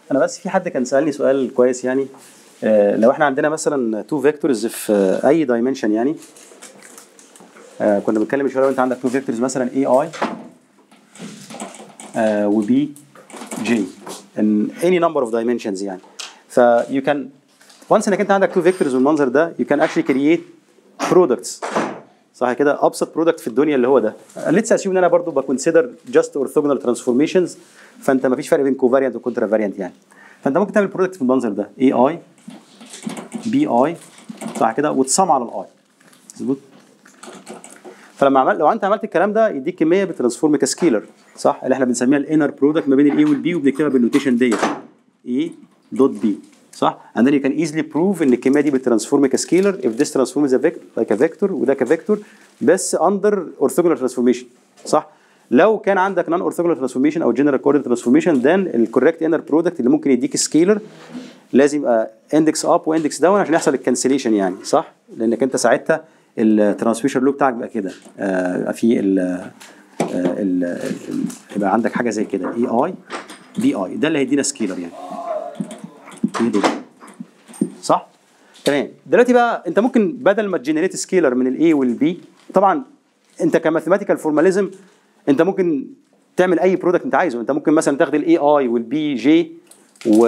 انا بس في حد كان سالني سؤال كويس يعني آه، لو احنا عندنا مثلا تو فيكتورز في آه، اي دايمنشن يعني آه، كنا بنتكلم من شويه لو انت عندك تو فيكتورز مثلا اي اي وبي جي in any number of dimensions يعني ف you can once انك انت عندك تو فيكتورز بالمنظر ده you can actually create products صح كده ابسط برودكت في الدنيا اللي هو ده ليتس اسيوم ان انا برضو بكونسيدر جاست اورثوجونال ترانسفورميشنز فانت ما فيش فرق بين كوفاريانت وكونترا فاريانت يعني فانت ممكن تعمل برودكت في المنظر ده اي اي بي اي صح كده وتصم على الاي مظبوط فلما عمل لو انت عملت الكلام ده يديك كميه بترانسفورم كسكيلر صح اللي احنا بنسميها الانر برودكت ما بين الاي والبي وبنكتبها بالنوتيشن ديت اي دوت بي صح and then you can easily prove ان الكميه دي بترانسفورم كسكيلر if this transform is a vector like a vector وده كفيكتور بس under orthogonal transformation صح لو كان عندك non orthogonal transformation او general coordinate transformation then الكوريكت inner product اللي ممكن يديك سكيلر لازم يبقى اندكس اب واندكس داون عشان يحصل الكانسليشن يعني صح لانك انت ساعتها الترانسميشن لوب بتاعك بقى كده آه في ال آه، ال- ال- يبقى عندك حاجه زي كده اي اي بي اي ده اللي هيدينا سكيلر يعني ايه دول صح تمام دلوقتي بقى انت ممكن بدل ما تجنريت سكيلر من الاي والبي طبعا انت كماثيماتيكال فورماليزم انت ممكن تعمل اي برودكت انت عايزه انت ممكن مثلا تاخد الاي اي والبي جي و...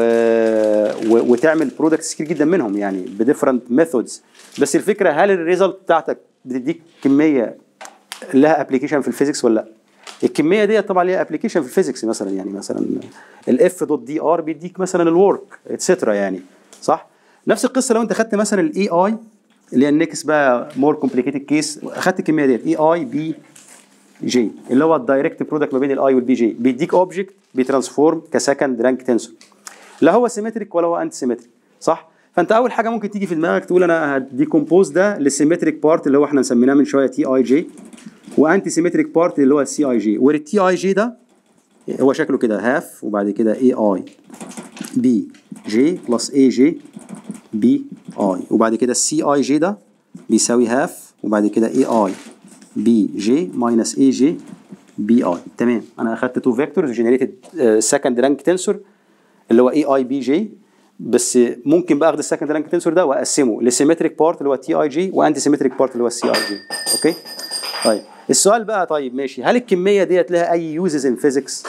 و... وتعمل برودكتس كتير جدا منهم يعني بديفرنت ميثودز بس الفكره هل الريزلت بتاعتك بتديك كميه لها ابلكيشن في الفيزيكس ولا لا الكميه دي طبعا ليها ابلكيشن في الفيزيكس مثلا يعني مثلا الاف دوت دي ار بيديك مثلا الورك اتسترا يعني صح نفس القصه لو انت خدت مثلا الاي اي اللي هي النكس بقى مور كومبليكيتد كيس اخدت الكميه ديت اي اي بي جي اللي هو الدايركت برودكت ما بين الاي والبي جي بيديك اوبجكت بيترانسفورم كسكند رانك تنسور لا هو سيمتريك ولا هو انتي سيمتريك صح فانت اول حاجه ممكن تيجي في دماغك تقول انا هديكومبوز ده للسيمتريك بارت اللي هو احنا سميناه من شويه تي اي جي وانتي سيمتريك بارت اللي هو السي اي جي والتي اي جي ده هو شكله كده هاف وبعد كده اي اي بي جي بلس اي جي بي اي وبعد كده السي اي جي ده بيساوي هاف وبعد كده اي اي بي جي ماينس اي جي بي اي تمام انا اخدت تو فيكتورز جنريتد سكند رانك تنسور اللي هو اي اي بي جي بس ممكن بقى اخد السكند رانك تنسور ده واقسمه لسيمتريك بارت اللي هو تي اي جي وانتي سيمتريك بارت اللي هو السي اي جي اوكي طيب السؤال بقى طيب ماشي هل الكميه ديت لها اي يوزز ان فيزيكس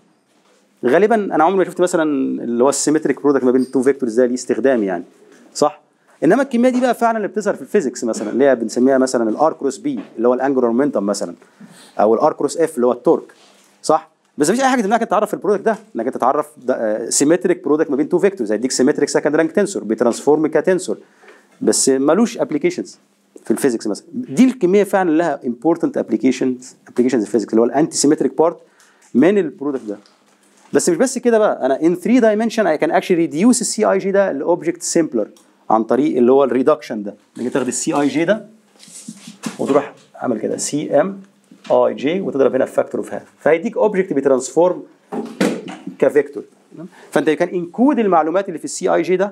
غالبا انا عمري ما شفت مثلا اللي هو السيمتريك برودكت ما بين التو فيكتورز ده ليه استخدام يعني صح انما الكميه دي بقى فعلا اللي بتظهر في الفيزيكس مثلا اللي هي بنسميها مثلا الار كروس بي اللي هو الانجولار مومنتم مثلا او الار كروس اف اللي هو التورك صح بس مفيش اي حاجه تمنعك تعرف البرودكت ده انك انت تعرف سيمتريك برودكت ما بين تو فيكتورز هيديك سيمتريك سكند رانك تنسور بيترانسفورم كتنسور بس ملوش ابلكيشنز في الفيزيكس مثلا دي الكميه فعلا لها امبورتنت ابلكيشنز ابلكيشنز في الفيزيكس اللي هو الانتي سيمتريك بارت من البرودكت ده بس مش بس كده بقى انا ان 3 دايمنشن اي كان اكشلي ريديوس السي اي جي ده لاوبجكت سمبلر عن طريق اللي هو الريدكشن ده انك تاخد السي اي جي ده وتروح عامل كده سي ام اي جي وتضرب هنا في فاكتور اوف هاف فهيديك اوبجكت بيترانسفورم كفيكتور فانت يو كان انكود المعلومات اللي في السي اي جي ده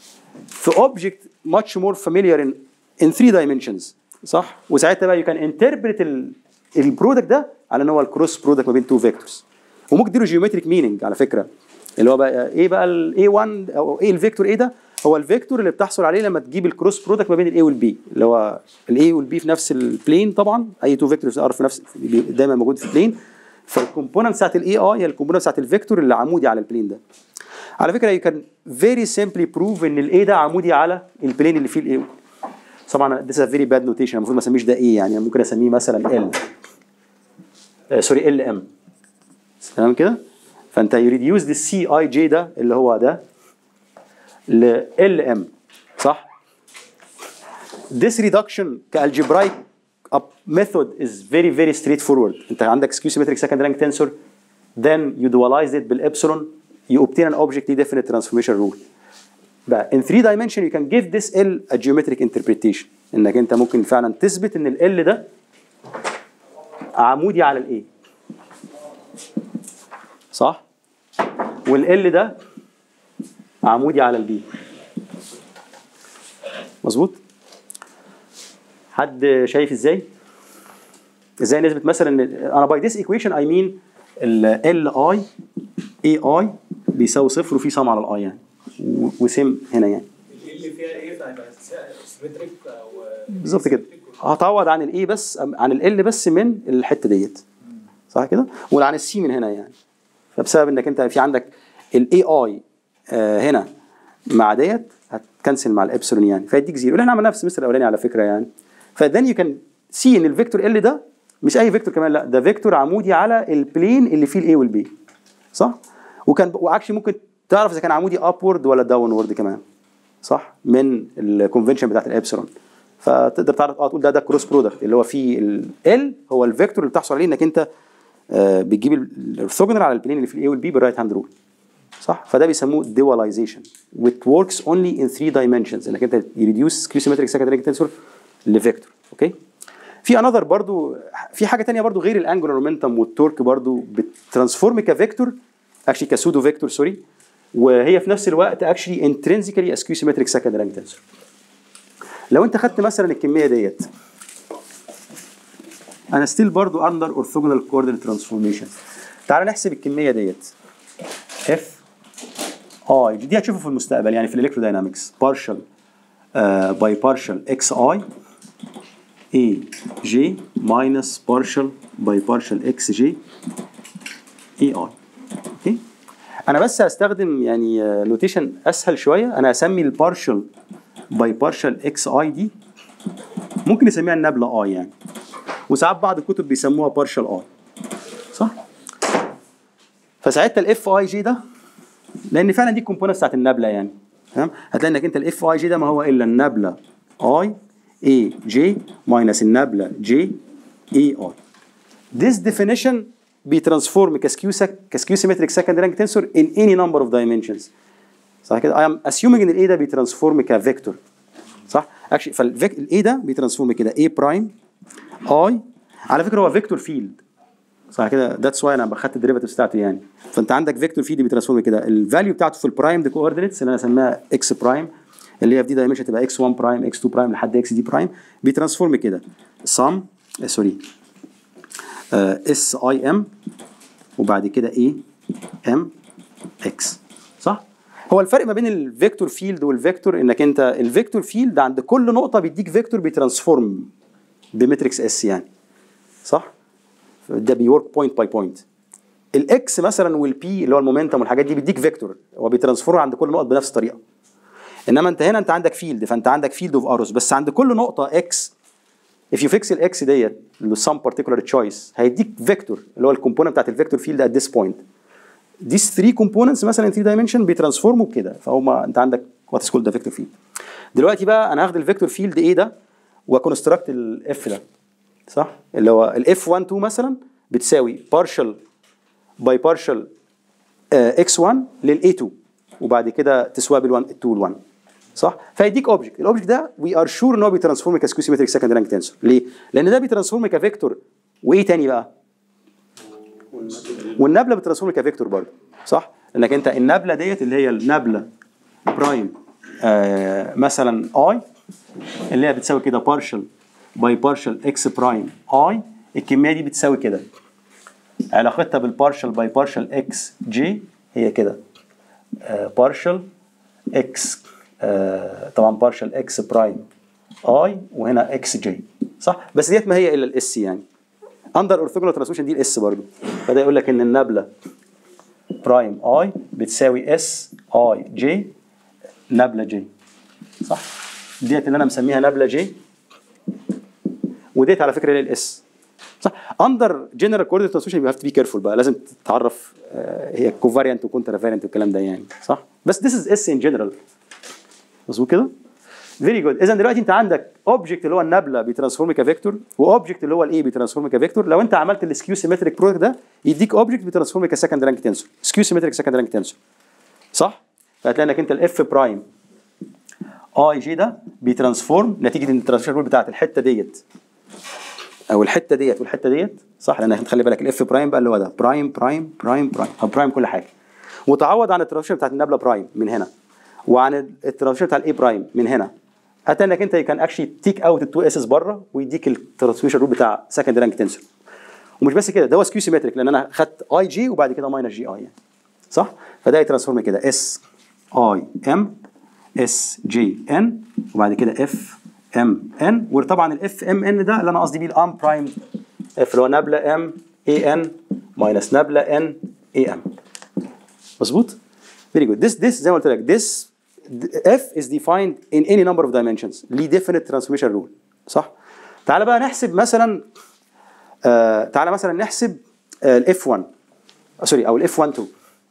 في اوبجكت ماتش مور فاميليار ان ان 3 دايمنشنز صح وساعتها بقى يو كان انتربريت البرودكت ده على ان هو الكروس برودكت ما بين تو فيكتورز وممكن تديله جيومتريك مينينج على فكره اللي هو بقى ايه بقى الاي 1 او ايه الفيكتور ايه ده هو الفيكتور اللي بتحصل عليه لما تجيب الكروس برودكت ما بين الاي والبي اللي هو الاي والبي في نفس البلين طبعا اي تو فيكتورز ار في نفس دايما موجود في بلين فالكومبوننت بتاعت الاي اي هي الكومبوننت بتاعت الفيكتور اللي عمودي على البلين ده على فكره يو كان فيري سيمبلي بروف ان الاي ده عمودي على البلين اللي فيه الاي طبعا ذس ا فيري باد نوتيشن المفروض ما اسميش ده ايه يعني ممكن اسميه مثلا ال سوري ال ام تمام كده فانت يريديوز السي اي جي ده اللي هو ده ل ال ام صح this reduction كالجبرايك method is very very straightforward انت عندك skew symmetric second rank tensor then you dualize it بالابسلون you obtain an object definite transformation rule بقى in 3 dimension you can give this L a geometric interpretation انك انت ممكن فعلا تثبت ان ال L ده عمودي على الايه صح والال ده عمودي على البي مظبوط حد شايف ازاي ازاي نثبت مثلا ان انا باي ذيس ايكويشن اي مين ال اي اي بيساوي صفر وفي سم على الاي يعني و- وسيم هنا يعني اللي فيها ايه فهيبقى سيمتريك او بالظبط كده هتعوض عن الاي بس عن ال بس من الحته ديت صح كده وعن السي من هنا يعني فبسبب انك انت في عندك الاي اي هنا مع ديت هتكنسل مع الابسلون يعني فيديك زيرو اللي احنا عملناها في السمستر الاولاني على فكره يعني فذن يو كان سي ان الفيكتور ال ده مش اي فيكتور كمان لا ده فيكتور عمودي على البلين اللي فيه الاي والبي صح وكان واكشلي ممكن تعرف اذا كان عمودي ابورد ولا داونورد كمان صح من الكونفنشن بتاعت الابسلون فتقدر تعرف اه تقول ده ده كروس برودكت اللي هو فيه ال هو الفيكتور اللي بتحصل عليه انك انت آه، بتجيب الاورثوجونال على البلين اللي في الاي والبي بالرايت هاند رول صح فده بيسموه dualization which works only in three dimensions انك انت يريديوس سكيو سيمتريك secondary تنسور لفيكتور اوكي في انذر برضو في حاجه تانية برضو غير الانجولار مومنتم والتورك برضو بترانسفورم كفيكتور اكشلي كسودو فيكتور سوري وهي في نفس الوقت اكشلي انترنسيكالي اسكيو سيمتريك secondary تنسور لو انت خدت مثلا الكميه ديت انا ستيل برضو اندر اورثوجونال كوردينيت ترانسفورميشن تعال نحسب الكميه ديت اف اي دي هتشوفه في المستقبل يعني في الالكتروداينامكس بارشل باي بارشل اكس اي اي جي ماينس بارشل باي بارشل اكس جي اي اي اوكي انا بس هستخدم يعني نوتيشن اسهل شويه انا هسمي البارشل باي بارشل اكس اي دي ممكن نسميها النبله اي يعني وساعات بعض الكتب بيسموها بارشل اي صح فساعتها الاف اي جي ده لان فعلا دي الكومبوننت بتاعت النبله يعني تمام هتلاقي انك انت الاف اي جي ده ما هو الا النبله اي اي جي ماينس النبله جي اي اي This definition بيترانسفورم كسكيو كسكيو سيمتريك secondary rank tensor in any number of dimensions صح كده I am assuming ان الاي ده بيترانسفورم كفيكتور صح اكشلي فالاي ده بيترانسفورم كده A برايم اي على فكره هو فيكتور فيلد صح كده ذاتس واي انا خدت الديريفاتيفز بتاعته يعني فانت عندك فيكتور فيلد بيترانسفورم كده الفاليو بتاعته في البرايم دي كوردينيتس اللي انا اسميها اكس برايم اللي هي في دي دايمنشن تبقى اكس 1 برايم اكس 2 برايم لحد اكس دي برايم بيترانسفورم كده سم سوري اس اي ام وبعد كده اي ام اكس صح هو الفرق ما بين الفيكتور فيلد والفيكتور انك انت الفيكتور فيلد عند كل نقطه بيديك فيكتور بيترانسفورم بمتريكس اس يعني صح ده بيورك بوينت باي بوينت الاكس مثلا والبي اللي هو المومنتم والحاجات دي بيديك فيكتور هو بيترانسفورم عند كل نقط بنفس الطريقه انما انت هنا انت عندك فيلد فانت عندك فيلد اوف اروس بس عند كل نقطه اكس if you fix الاكس ديت ل some particular choice هيديك فيكتور اللي هو الكومبوننت بتاعت الفيكتور فيلد at this point these three components مثلا in 3 dimension بيترانسفورموا كده فهم انت عندك what is called the vector field دلوقتي بقى انا هاخد الفيكتور فيلد ايه ده وكونستراكت الاف ده صح اللي هو الاف 1 2 مثلا بتساوي partial باي بارشل اكس 1 للاي 2 وبعد كده تساوي بال 1 2 ل 1 صح فيديك اوبجكت الاوبجكت ده وي ار شور ان هو بيترانسفورم كسكيو سيمتريك سكند رانك تنسور ليه؟ لان ده بيترانسفورم كفيكتور وايه تاني بقى؟ والنبله بترانسفورم كفيكتور برضه صح؟ انك انت النبله ديت اللي هي النبله برايم آه مثلا اي اللي هي بتساوي كده بارشل باي بارشل اكس برايم اي الكميه دي بتساوي كده علاقتها بالبارشل باي بارشل اكس جي هي كده بارشل اكس طبعا بارشل اكس برايم اي وهنا اكس جي صح بس ديت ما هي الا الاس يعني اندر اورثوجونال ترانسميشن دي الاس برضه فده يقول لك ان النبله برايم اي بتساوي اس اي جي نبله جي صح ديت اللي انا مسميها نبله جي وديت على فكره هي الاس صح اندر جنرال كوردينيت ترانسميشن يو هاف تو بي كيرفول بقى لازم تعرف آه، هي كوفاريانت وكونترا فاريانت والكلام ده يعني صح بس ذس از اس ان جنرال مظبوط كده فيري جود اذا دلوقتي انت عندك اوبجكت اللي هو النبله بيترانسفورم كفيكتور واوبجكت اللي هو الاي بيترانسفورم كفيكتور لو انت عملت السكيو سيمتريك برودكت ده يديك اوبجكت بيترانسفورم كسكند رانك تنسور سكيو سيمتريك سكند رانك تنسور صح فهتلاقي انك انت الاف برايم اي جي ده بيترانسفورم نتيجه ان الترانسفير رول بتاعت الحته ديت او الحته ديت والحته ديت صح لان خلي بالك الاف برايم بقى اللي هو ده برايم برايم برايم برايم او برايم كل حاجه وتعوض عن الترانسفير بتاعت النبله برايم من هنا وعن الترانسفير بتاع الاي برايم من هنا حتى انك انت كان اكشلي تيك اوت التو اسس بره ويديك الترانسفير رول بتاع سكند رانك تنسور ومش بس كده ده هو سكيو سيمتريك لان انا خدت اي جي وبعد كده ماينس جي اي يعني صح فده يترانسفورم كده اس اي ام اس جي ان وبعد كده اف ام ان وطبعا الاف ام ان ده اللي انا قصدي بيه الام برايم اف اللي هو نابله ام اي ان ماينس نابله ان اي ام مظبوط very good this this زي ما قلت لك this f is defined in any number of dimensions ليه definite transformation rule صح تعال بقى نحسب مثلا آه تعال مثلا نحسب الاف 1 سوري او الاف 1 2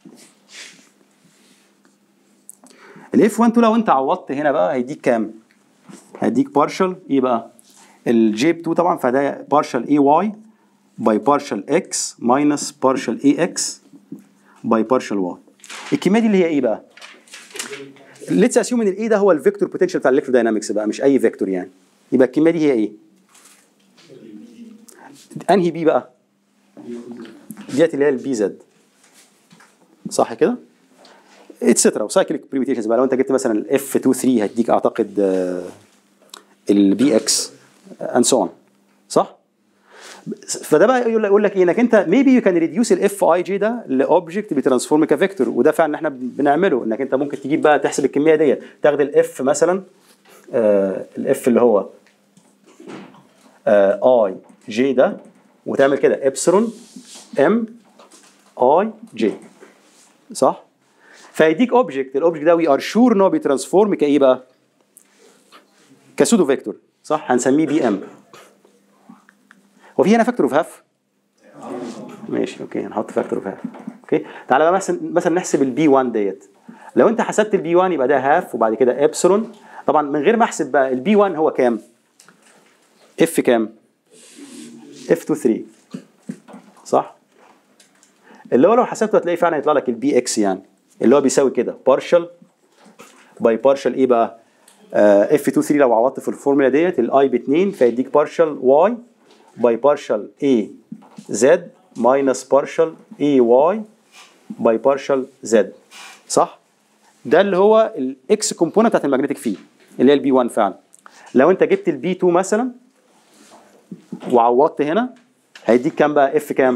الاف 1 2 لو انت عوضت هنا بقى هيديك كام؟ هيديك بارشل ايه بقى؟ الجيب 2 طبعا فده بارشل اي واي باي بارشل اكس ماينس بارشل اي اكس باي بارشل واي الكميه دي اللي هي ايه بقى؟ ليتس اسيوم ان الاي ده هو الفيكتور بوتنشال بتاع الالكتروداينامكس بقى مش اي فيكتور يعني يبقى الكميه دي هي ايه؟ انهي بي بقى؟ ديت اللي هي البي زد صح كده؟ اتسترا وسايكليك بريميتيشنز بقى لو انت جبت مثلا الاف 2 3 هتديك اعتقد البي اكس اند سو اون صح؟ فده بقى يقول لك يقول لك ايه انك انت ميبي يو كان ريديوس الاف اي جي ده لاوبجكت بترانسفورم كفيكتور وده فعلا احنا بنعمله انك انت ممكن تجيب بقى تحسب الكميه ديت تاخد الاف مثلا آه الاف اللي هو آه اي جي ده وتعمل كده ابسلون ام اي جي صح؟ فيديك اوبجكت الاوبجكت ده وي ار شور ان هو بيترانسفورم كايه بقى؟ كسودو فيكتور صح؟ هنسميه بي ام هو في هنا فاكتور اوف هاف؟ ماشي اوكي هنحط فاكتور اوف هاف اوكي تعالى بقى مثلا مثلا نحسب البي 1 ديت لو انت حسبت البي 1 يبقى ده هاف وبعد كده ابسلون طبعا من غير ما احسب بقى البي 1 هو كام؟ اف كام؟ اف 2 3 صح؟ اللي هو لو حسبته هتلاقي فعلا يطلع لك البي اكس يعني اللي هو بيساوي كده بارشل باي بارشل ايه بقى؟ اف 2 3 لو عوضت في الفورمولا ديت الاي ب 2 فيديك بارشل واي باي بارشل اي زد ماينس بارشل اي واي باي بارشل زد صح؟ ده اللي هو الاكس كومبوننت بتاعت الماجنتيك فيلد اللي هي البي 1 فعلا لو انت جبت البي 2 مثلا وعوضت هنا هيديك كام بقى اف كام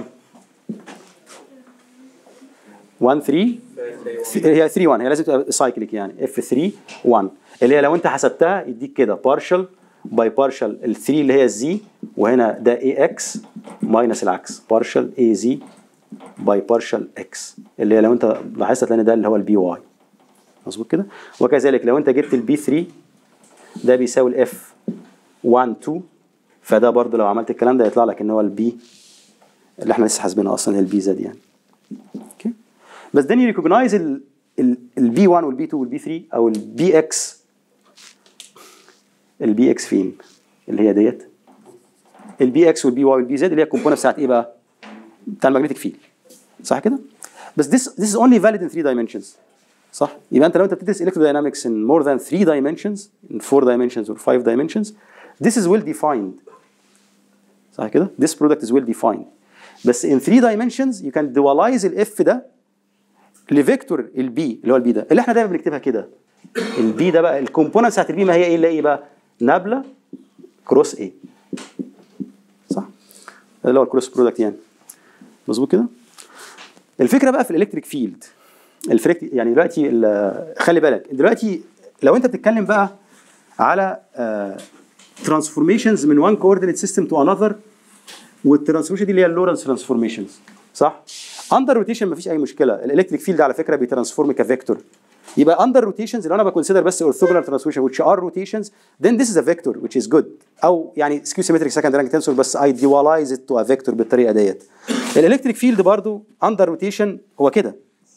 1 3 هي 3 1 هي لازم تبقى سايكليك يعني اف 3 1 اللي هي لو انت حسبتها يديك كده بارشل باي بارشل ال 3 اللي هي الزي وهنا ده اي اكس ماينس العكس بارشل اي زي باي بارشل اكس اللي هي لو انت لاحظت هتلاقي ده اللي هو البي واي مظبوط كده وكذلك لو انت جبت البي 3 ده بيساوي الاف 1 2 فده برضو لو عملت الكلام ده يطلع لك ان هو البي اللي احنا لسه حاسبينها اصلا هي البي زد يعني اوكي بس then you recognize ال البي 1 والبي 2 والبي 3 او البي اكس البي اكس فين؟ اللي هي ديت البي اكس والبي واي والبي زد اللي هي الكومبوننت بتاعت ايه بقى؟ بتاع الماجنتيك فيلد صح كده؟ بس this this is only valid in 3 dimensions صح؟ يبقى انت لو انت بتدرس electrodynamics in more than 3 dimensions in 4 dimensions or 5 dimensions this is well defined صح كده؟ This product is well defined بس in 3 dimensions you can dualize الاف ده لفيكتور البي اللي هو البي ده اللي احنا دايما بنكتبها كده البي ده بقى الكومبوننت بتاعت البي ما هي ايه اللي هي ايه بقى؟ نابله كروس ايه صح؟ ده اللي هو الكروس برودكت يعني مظبوط كده؟ الفكره بقى في الالكتريك فيلد الفريك يعني دلوقتي ال- خلي بالك دلوقتي لو انت بتتكلم بقى على ترانسفورميشنز من وان كوردينيت سيستم تو انذر والترانسفورميشن دي اللي هي اللورنس ترانسفورميشنز صح؟ اندر روتيشن مفيش اي مشكله الالكتريك فيلد على فكره بيترانسفورم كفيكتور يبقى اندر روتيشنز لو انا بكونسيدر بس orthogonal transformation which are rotations then this is a vector which is good او يعني skew symmetric second rank tensor بس I dualize it to a vector بالطريقه ديت الالكتريك فيلد برضو اندر روتيشن هو كده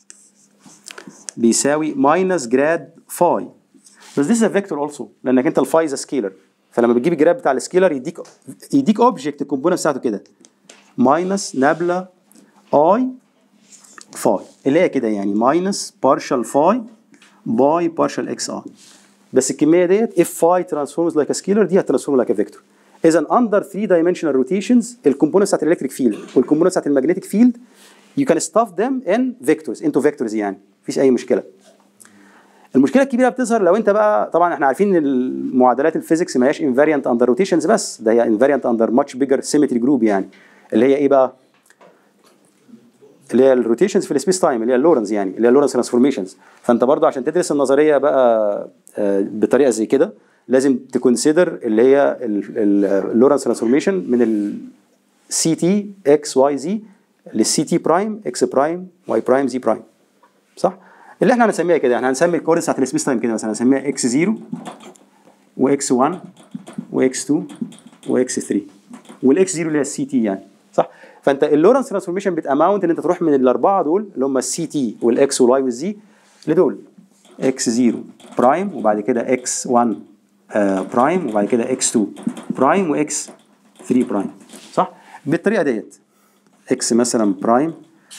بيساوي ماينس جراد فاي بس this is a vector also لانك انت الفاي از سكيلر فلما بتجيب الجراد بتاع السكيلر يديك يديك اوبجكت الكومبوننت بتاعته كده ماينس نابلا اي فاي اللي هي كده يعني ماينس بارشال فاي باي بارشال اكس اي بس الكميه ديت اف فاي ترانسفورمز لايك سكيلر دي هترانسفورم لايك فيكتور اذا اندر 3 دايمنشنال روتيشنز الكومبوننتس بتاعت الالكتريك فيلد والكومبوننتس بتاعت المagnetic فيلد you can stuff them in vectors into vectors يعني مفيش اي مشكله المشكله الكبيره بتظهر لو انت بقى طبعا احنا عارفين ان المعادلات الفيزيكس ما هياش انفاريانت اندر روتيشنز بس ده هي انفاريانت اندر ماتش بيجر سيمتري جروب يعني اللي هي ايه بقى اللي هي الروتيشنز في السبيس تايم اللي هي اللورنز يعني اللي هي اللورنز ترانسفورميشنز فانت برضو عشان تدرس النظريه بقى آه، بطريقه زي كده لازم تكونسيدر اللي هي اللورنز ترانسفورميشن من السي تي اكس واي زي للسي تي برايم اكس برايم واي برايم زي برايم صح؟ اللي احنا هنسميها كده احنا هنسمي الكوردينتس بتاعت السبيس تايم كده مثلا هنسميها اكس 0 واكس 1 واكس 2 واكس 3 والاكس 0 اللي هي السي تي يعني صح فانت اللورنس ترانسفورميشن بتاماونت ان انت تروح من الاربعه دول اللي هم السي تي والاكس والواي والزي لدول اكس 0 برايم وبعد كده اكس 1 برايم وبعد كده اكس 2 برايم واكس 3 برايم صح بالطريقه ديت اكس مثلا برايم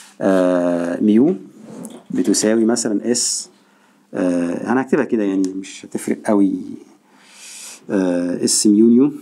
آه ميو بتساوي مثلا اس آه انا هكتبها كده يعني مش هتفرق قوي آه اس ميو نيو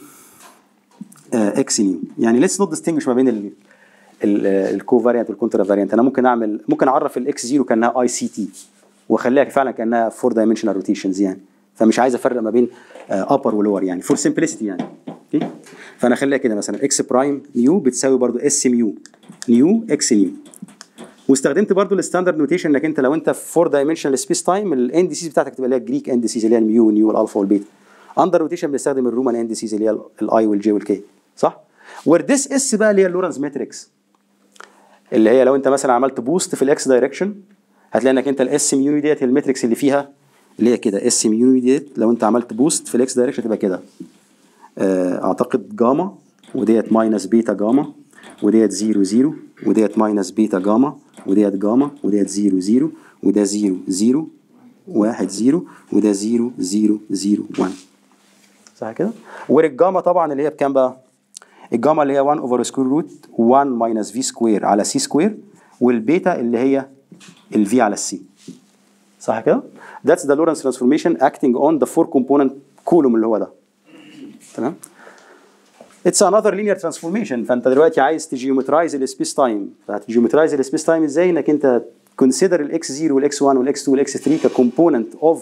آه اكس نيو يعني ليتس نوت ديستنجوش ما بين ال الكو فاريانت والكونترا فاريانت انا ممكن اعمل ممكن اعرف الاكس زيرو كانها اي سي تي واخليها فعلا كانها فور دايمنشنال روتيشنز يعني فمش عايز افرق ما بين ابر ولور يعني فور سمبلسيتي يعني اوكي فانا اخليها كده مثلا اكس برايم نيو بتساوي برضو اس ميو نيو اكس نيو واستخدمت برضو الستاندرد نوتيشن انك انت لو انت في فور دايمنشنال سبيس تايم الاندسيز بتاعتك تبقى اللي هي الجريك اندسيز اللي هي الميو والنيو والالفا والبيتا اندر روتيشن بنستخدم الرومان اندسيز اللي هي الاي والجي والكي صح ورديس اس بقى اللي هي اللورنز ماتريكس اللي هي لو انت مثلا عملت بوست في الاكس دايركشن هتلاقي انك انت الاس ميو ديت هي الماتريكس اللي فيها اللي هي كده اس ميو ديت لو انت عملت بوست في الاكس دايركشن تبقى كده آه، اعتقد جاما وديت ماينس بيتا جاما وديت زيرو زيرو وديت ماينس بيتا جاما وديت جاما وديت زيرو زيرو وده زيرو زيرو واحد زيرو وده زيرو زيرو زيرو 1 صح كده؟ والجاما طبعا اللي هي بكام بقى؟ الجاما اللي هي 1 اوفر سكوير روت 1 ماينس في سكوير على سي سكوير والبيتا اللي هي الفي على السي صح كده؟ That's the Lorentz transformation acting on the four component column اللي هو ده تمام؟ It's another linear transformation فانت دلوقتي عايز تجيومترايز السبيس تايم فهتجيومترايز السبيس تايم ازاي؟ انك انت consider الاكس 0 والاكس 1 والاكس 2 والاكس 3 ككومبوننت اوف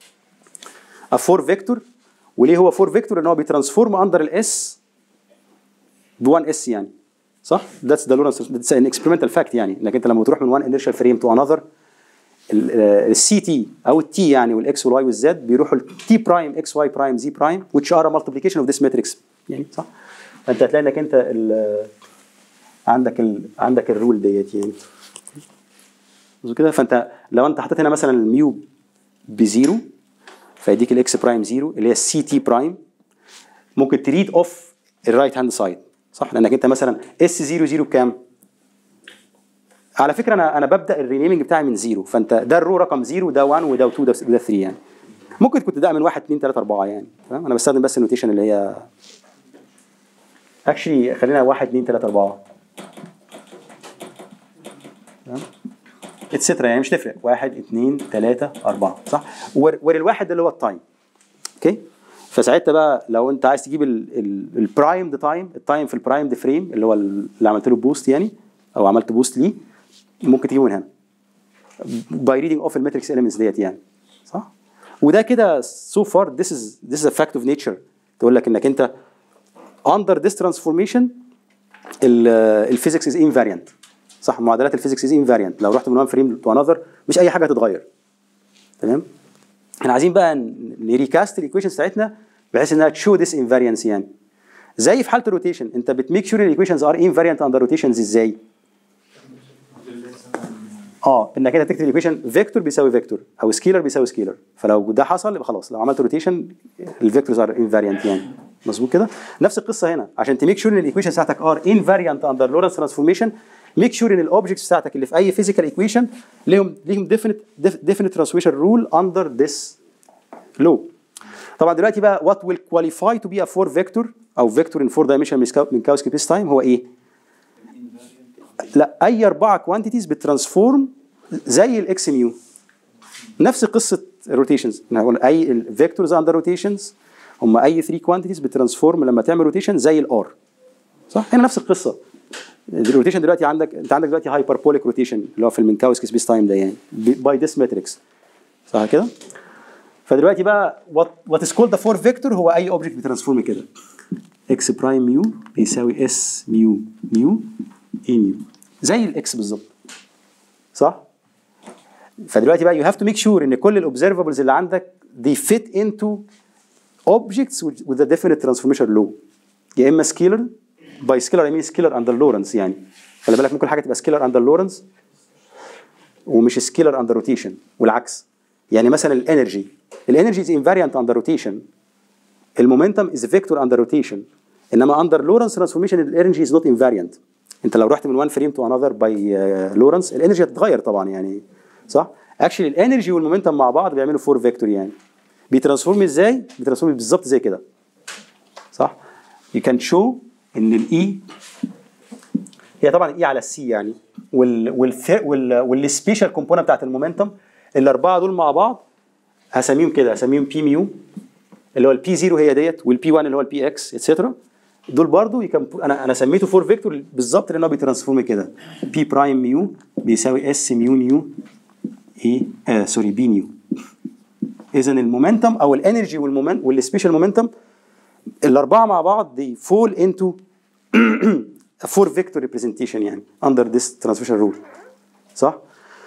a 4 فيكتور وليه هو 4 فيكتور؟ ان هو بيترانسفورم اندر الاس ب 1 اس يعني صح؟ That's the Lorentz that's an experimental fact يعني انك انت لما بتروح من 1 inertial frame to another السي تي او التي يعني والاكس والواي والزد بيروحوا التي برايم اكس واي برايم زي برايم which are a multiplication of this matrix يعني صح؟ فانت هتلاقي انك انت ال عندك ال عندك الرول ديت يعني مظبوط كده فانت لو انت حطيت هنا مثلا الميو بزيرو فيديك الاكس برايم زيرو اللي هي السي تي برايم ممكن تريد اوف الرايت هاند سايد صح لانك انت مثلا اس 0 0 بكام؟ على فكره انا انا ببدا الرينيمنج بتاعي من زيرو فانت ده الرو رقم زيرو ده 1 وده 2 وده 3 يعني ممكن كنت تبدا من 1 2 3 4 يعني فاهم انا بستخدم بس النوتيشن اللي هي اكشلي خلينا 1 2 3 4 تمام اتسترا يعني مش تفرق 1 2 3 4 صح وللواحد اللي هو التايم اوكي فساعتها بقى لو انت عايز تجيب البرايم ده تايم التايم في البرايم ده فريم اللي هو اللي عملت له بوست يعني او عملت بوست ليه ممكن تجيبه من هنا باي ريدنج اوف الماتريكس اليمنتس ديت يعني صح وده كده سو فار this is this is a fact of nature تقول لك انك انت under this transformation الفيزيكس از invariant صح معادلات الفيزيكس از invariant لو رحت من one frame to another مش اي حاجه هتتغير تمام احنا عايزين بقى نريكاست الايكويشنز بتاعتنا بحيث انها تشو ذس انفاريانس يعني زي في حاله الروتيشن انت بتميك شور الايكويشنز ار انفاريانت اندر روتيشنز ازاي؟ اه انك انت تكتب الايكويشن فيكتور بيساوي فيكتور او سكيلر بيساوي سكيلر فلو ده حصل يبقى خلاص لو عملت روتيشن الفيكتورز ار انفاريانت يعني مظبوط كده نفس القصه هنا عشان تميك شور ان الايكويشن بتاعتك ار انفاريانت اندر لورنس ترانسفورميشن ميك شور ان الاوبجكتس بتاعتك اللي في اي فيزيكال ايكويشن ليهم ليهم ديفينيت ديفينيت ترانسفورميشن رول اندر ذس لو طبعا دلوقتي بقى وات ويل كواليفاي تو بي ا 4 فيكتور او فيكتور ان 4 دايمنشن من كاوسكي بيس تايم هو ايه؟ لا اي اربعه كوانتيتيز بترانسفورم زي الاكس ميو نفس قصه الروتيشنز اي الفيكتورز اندر روتيشنز هم اي 3 كوانتيتيز بترانسفورم لما تعمل روتيشن زي الار صح هنا نفس القصه الروتيشن دلوقتي عندك انت عندك دلوقتي هايبربوليك روتيشن اللي هو في المنكاوسكي سبيس تايم ده يعني باي ذس ماتريكس صح كده فدلوقتي بقى وات وات از كولد ذا فور فيكتور هو اي اوبجكت بترانسفورم كده اكس برايم ميو بيساوي اس ميو ميو اي ميو زي الاكس بالظبط صح فدلوقتي بقى you have to make sure ان كل الاوبزرفبلز اللي عندك they fit into objects with with a definite transformation law يا اما scalar by scalar I mean scalar under Lorentz يعني خلي بالك ممكن حاجه تبقى scalar under Lorentz ومش scalar under rotation والعكس يعني مثلا الانرجي الانرجي is invariant under rotation المومنتم is vector under rotation انما under Lorentz transformation الانرجي is not invariant انت لو رحت من one frame to another by uh, Lorentz الانرجي هتتغير طبعا يعني صح اكشلي الانرجي والمومنتم مع بعض بيعملوا فور فيكتور يعني بيترانسفورم ازاي بيترانسفورم بالظبط زي كده صح you can show ان الاي هي طبعا الاي على السي يعني وال وال وال والسبيشال كومبوننت بتاعت المومنتم الاربعه دول مع بعض هسميهم كده هسميهم بي ميو اللي هو البي 0 هي ديت والبي 1 اللي هو البي اكس اتسترا دول برضو يكن انا انا سميته فور فيكتور بالظبط لان هو بيترانسفورم كده بي برايم ميو بيساوي اس ميو نيو ايه آه سوري بي نيو اذا المومنتم او الانرجي والمومنت والسبيشال مومنتم الاربعه مع بعض they fall into a four vector representation يعني under this transmission rule صح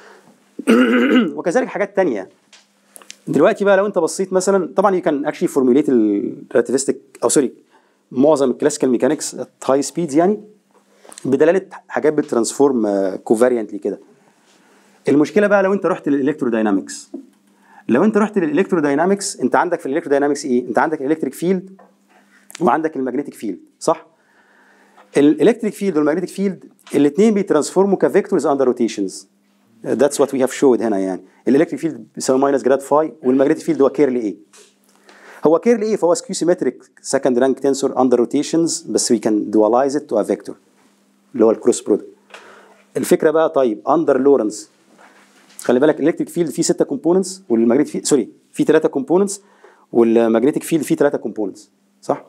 وكذلك حاجات تانية دلوقتي بقى لو انت بصيت مثلا طبعا you can actually formulate الريلاتيفستيك او سوري معظم الكلاسيكال ميكانكس at high speeds يعني بدلاله حاجات بترانسفورم كوفاريانتلي كده المشكله بقى لو انت رحت للالكتروداينامكس لو انت رحت للالكتروداينامكس انت عندك في الالكتروداينامكس ايه انت عندك الالكتريك فيلد وعندك المagnetic فيلد صح الالكتريك فيلد والمagnetic فيلد الاثنين بيترانسفورموا كفيكتورز اندر روتيشنز ذاتس وات وي هاف شود هنا يعني الالكتريك فيلد بيساوي ماينس جراد فاي والمagnetic فيلد هو كيرلي ايه هو كيرلي ايه فهو سكيو سيمتريك سكند رانك تنسور اندر روتيشنز بس وي كان dualize it to a vector اللي هو الكروس برودكت الفكره بقى طيب اندر لورنس خلي بالك الالكتريك فيلد فيه 6 كومبوننتس والماجنتيك فيلد سوري فيه 3 كومبوننتس والماجنتيك فيلد فيه 3 كومبوننتس صح؟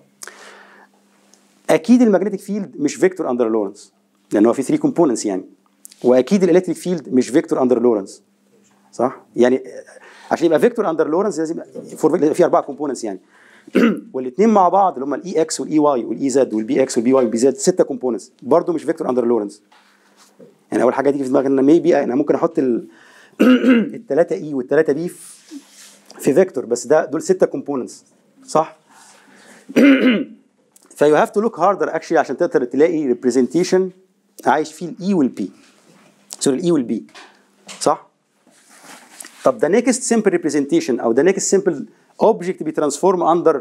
اكيد الماجنتيك فيلد مش فيكتور اندر لورنس لان هو فيه 3 كومبوننتس يعني واكيد الالكتريك فيلد مش فيكتور اندر لورنس صح؟ يعني عشان يبقى فيكتور اندر لورنس لازم يبقى في اربعه كومبوننتس يعني والاثنين مع بعض اللي هم الاي اكس والاي واي والاي زد والبي اكس والبي واي والبي زد سته كومبوننتس برضه مش فيكتور اندر لورنس يعني اول حاجه تيجي في دماغي ان ميبي انا ممكن احط الثلاثه اي والثلاثه بي في فيكتور بس ده دول سته كومبوننتس صح فيو هاف تو لوك هاردر اكشلي عشان تقدر تلاقي ريبريزنتيشن عايش فيه الاي والبي سوري الاي والبي صح طب ده نيكست سمبل ريبريزنتيشن او ده نيكست سمبل اوبجكت بيترانسفورم اندر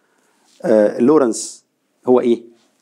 لورنس هو ايه؟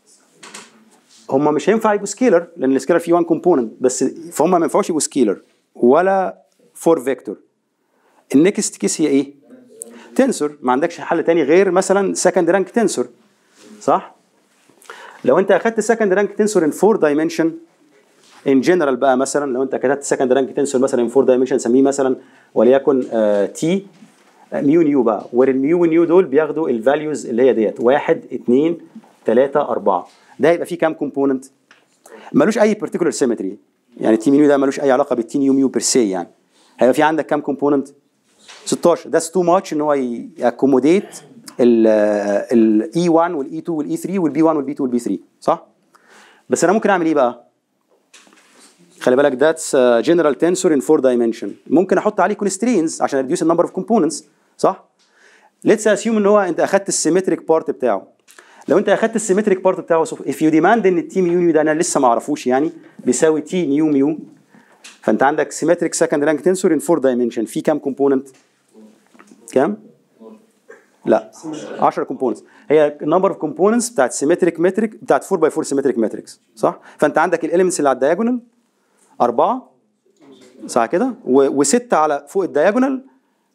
هم مش هينفع يبقوا سكيلر لان السكيلر فيه 1 كومبوننت بس فهم ما ينفعوش يبقوا سكيلر ولا فور فيكتور النكست كيس هي ايه؟ تنسور ما عندكش حل تاني غير مثلا سكند رانك تنسور صح؟ لو انت اخدت سكند رانك تنسور ان فور دايمنشن ان جنرال بقى مثلا لو انت كتبت سكند رانك تنسور مثلا ان فور دايمنشن سميه مثلا وليكن تي ميو نيو بقى والميو ونيو دول بياخدوا الفاليوز اللي هي ديت واحد اثنين ثلاثة أربعة ده هيبقى فيه كام كومبوننت؟ ملوش أي بارتيكولار سيمتري يعني تي ميو ده ملوش أي علاقة بالتي نيو ميو بير سي يعني هيبقى في عندك كام كومبوننت؟ 16 ده تو ماتش ان هو ياكوموديت الاي 1 والاي 2 والاي 3 والبي 1 والبي 2 والبي 3 صح؟ بس انا ممكن اعمل ايه بقى؟ خلي بالك ذاتس جنرال تنسور ان 4 دايمنشن ممكن احط عليه كونسترينز عشان ريديوس النمبر اوف كومبوننتس صح؟ ليتس اسيوم ان هو انت اخدت السيمتريك بارت بتاعه لو انت اخدت السيمتريك بارت بتاعه اف يو ديماند ان التي ميو نيو ده انا لسه ما اعرفوش يعني بيساوي تي نيو ميو فانت عندك سيمتريك سكند رانك تنسور ان 4 دايمنشن في كام كومبوننت؟ كام؟ لا 10 كومبوننتس هي النمبر اوف كومبوننتس بتاعت سيمتريك متريك بتاعت 4 باي 4 سيمتريك ماتريكس صح؟ فانت عندك الاليمنتس اللي على الدياجونال أربعة صح كده؟ وستة على فوق الدياجونال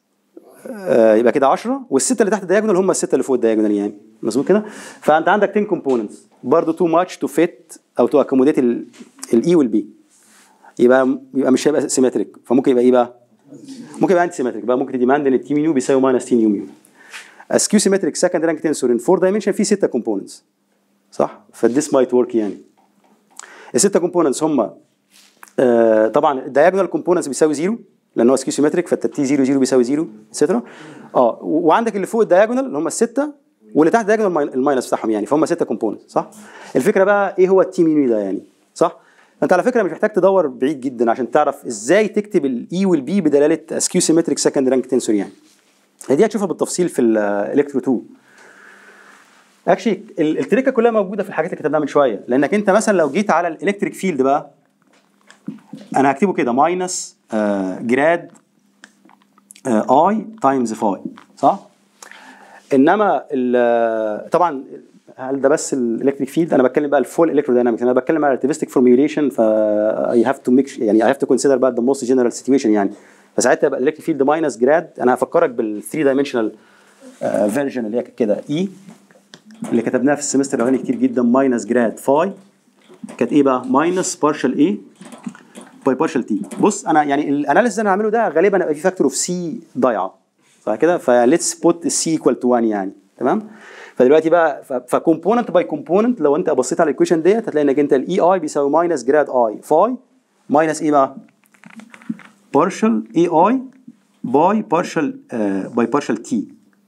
آه يبقى كده 10 والسته اللي تحت الدياجونال هم السته اللي فوق الدياجونال يعني مظبوط كده؟ فانت عندك 10 كومبوننتس برضه تو ماتش تو فيت او تو اكوموديت الاي والبي يبقى يبقى مش هيبقى سيمتريك فممكن يبقى ايه بقى؟ ممكن يبقى انتي سيمتريك بقى ممكن تديماند ان التي ميو بيساوي ماينس تي نيو ميو اسكيو سيمتريك سكند رانك تنسور ان 4 دايمنشن فيه 6 كومبوننتس صح؟ فديس مايت ورك يعني الستة كومبوننتس هم آه طبعا الدايجونال كومبوننتس بيساوي زيرو لان هو سكيو سيمتريك فالتي 0 0 بيساوي زيرو اتسترا اه وعندك اللي فوق الدايجونال اللي هم السته واللي تحت الدايجونال الماينس بتاعهم يعني فهم سته كومبوننتس صح؟ الفكره بقى ايه هو التي مينو ده يعني صح؟ انت على فكره مش محتاج تدور بعيد جدا عشان تعرف ازاي تكتب الاي والبي بدلاله اسكيو سيمتريك سكند رانك تنسور يعني هي دي هتشوفها بالتفصيل في الالكترو 2 اكشلي التريكه كلها موجوده في الحاجات اللي كتبناها من شويه لانك انت مثلا لو جيت على الالكتريك فيلد بقى انا هكتبه كده ماينس جراد اي تايمز فاي صح؟ انما ال- طبعا هل ده بس الالكتريك فيلد انا بتكلم بقى الفول الكتروداينامكس انا بتكلم على الريلاتيفستيك فورميوليشن ف اي هاف تو ميك يعني اي هاف تو كونسيدر بقى ذا موست جنرال سيتويشن يعني فساعتها يبقى الالكتريك فيلد ماينس جراد انا هفكرك بالثري دايمنشنال فيرجن اللي هي كانت كده اي اللي كتبناها في السمستر الاولاني كتير جدا ماينس جراد فاي كانت ايه بقى ماينس بارشال ايه باي بارشال تي بص انا يعني الاناليسيس اللي انا هعمله ده غالبا هيبقى في فاكتور اوف سي ضايعه صح كده فليتس بوت السي ايكوال تو 1 يعني تمام فدلوقتي بقى فكومبوننت باي كومبوننت لو انت بصيت على الايكويشن ديت هتلاقي انك انت الاي اي بيساوي ماينس جراد اي فاي ماينس ايه بقى؟ بارشال اي اي باي بارشال باي بارشال تي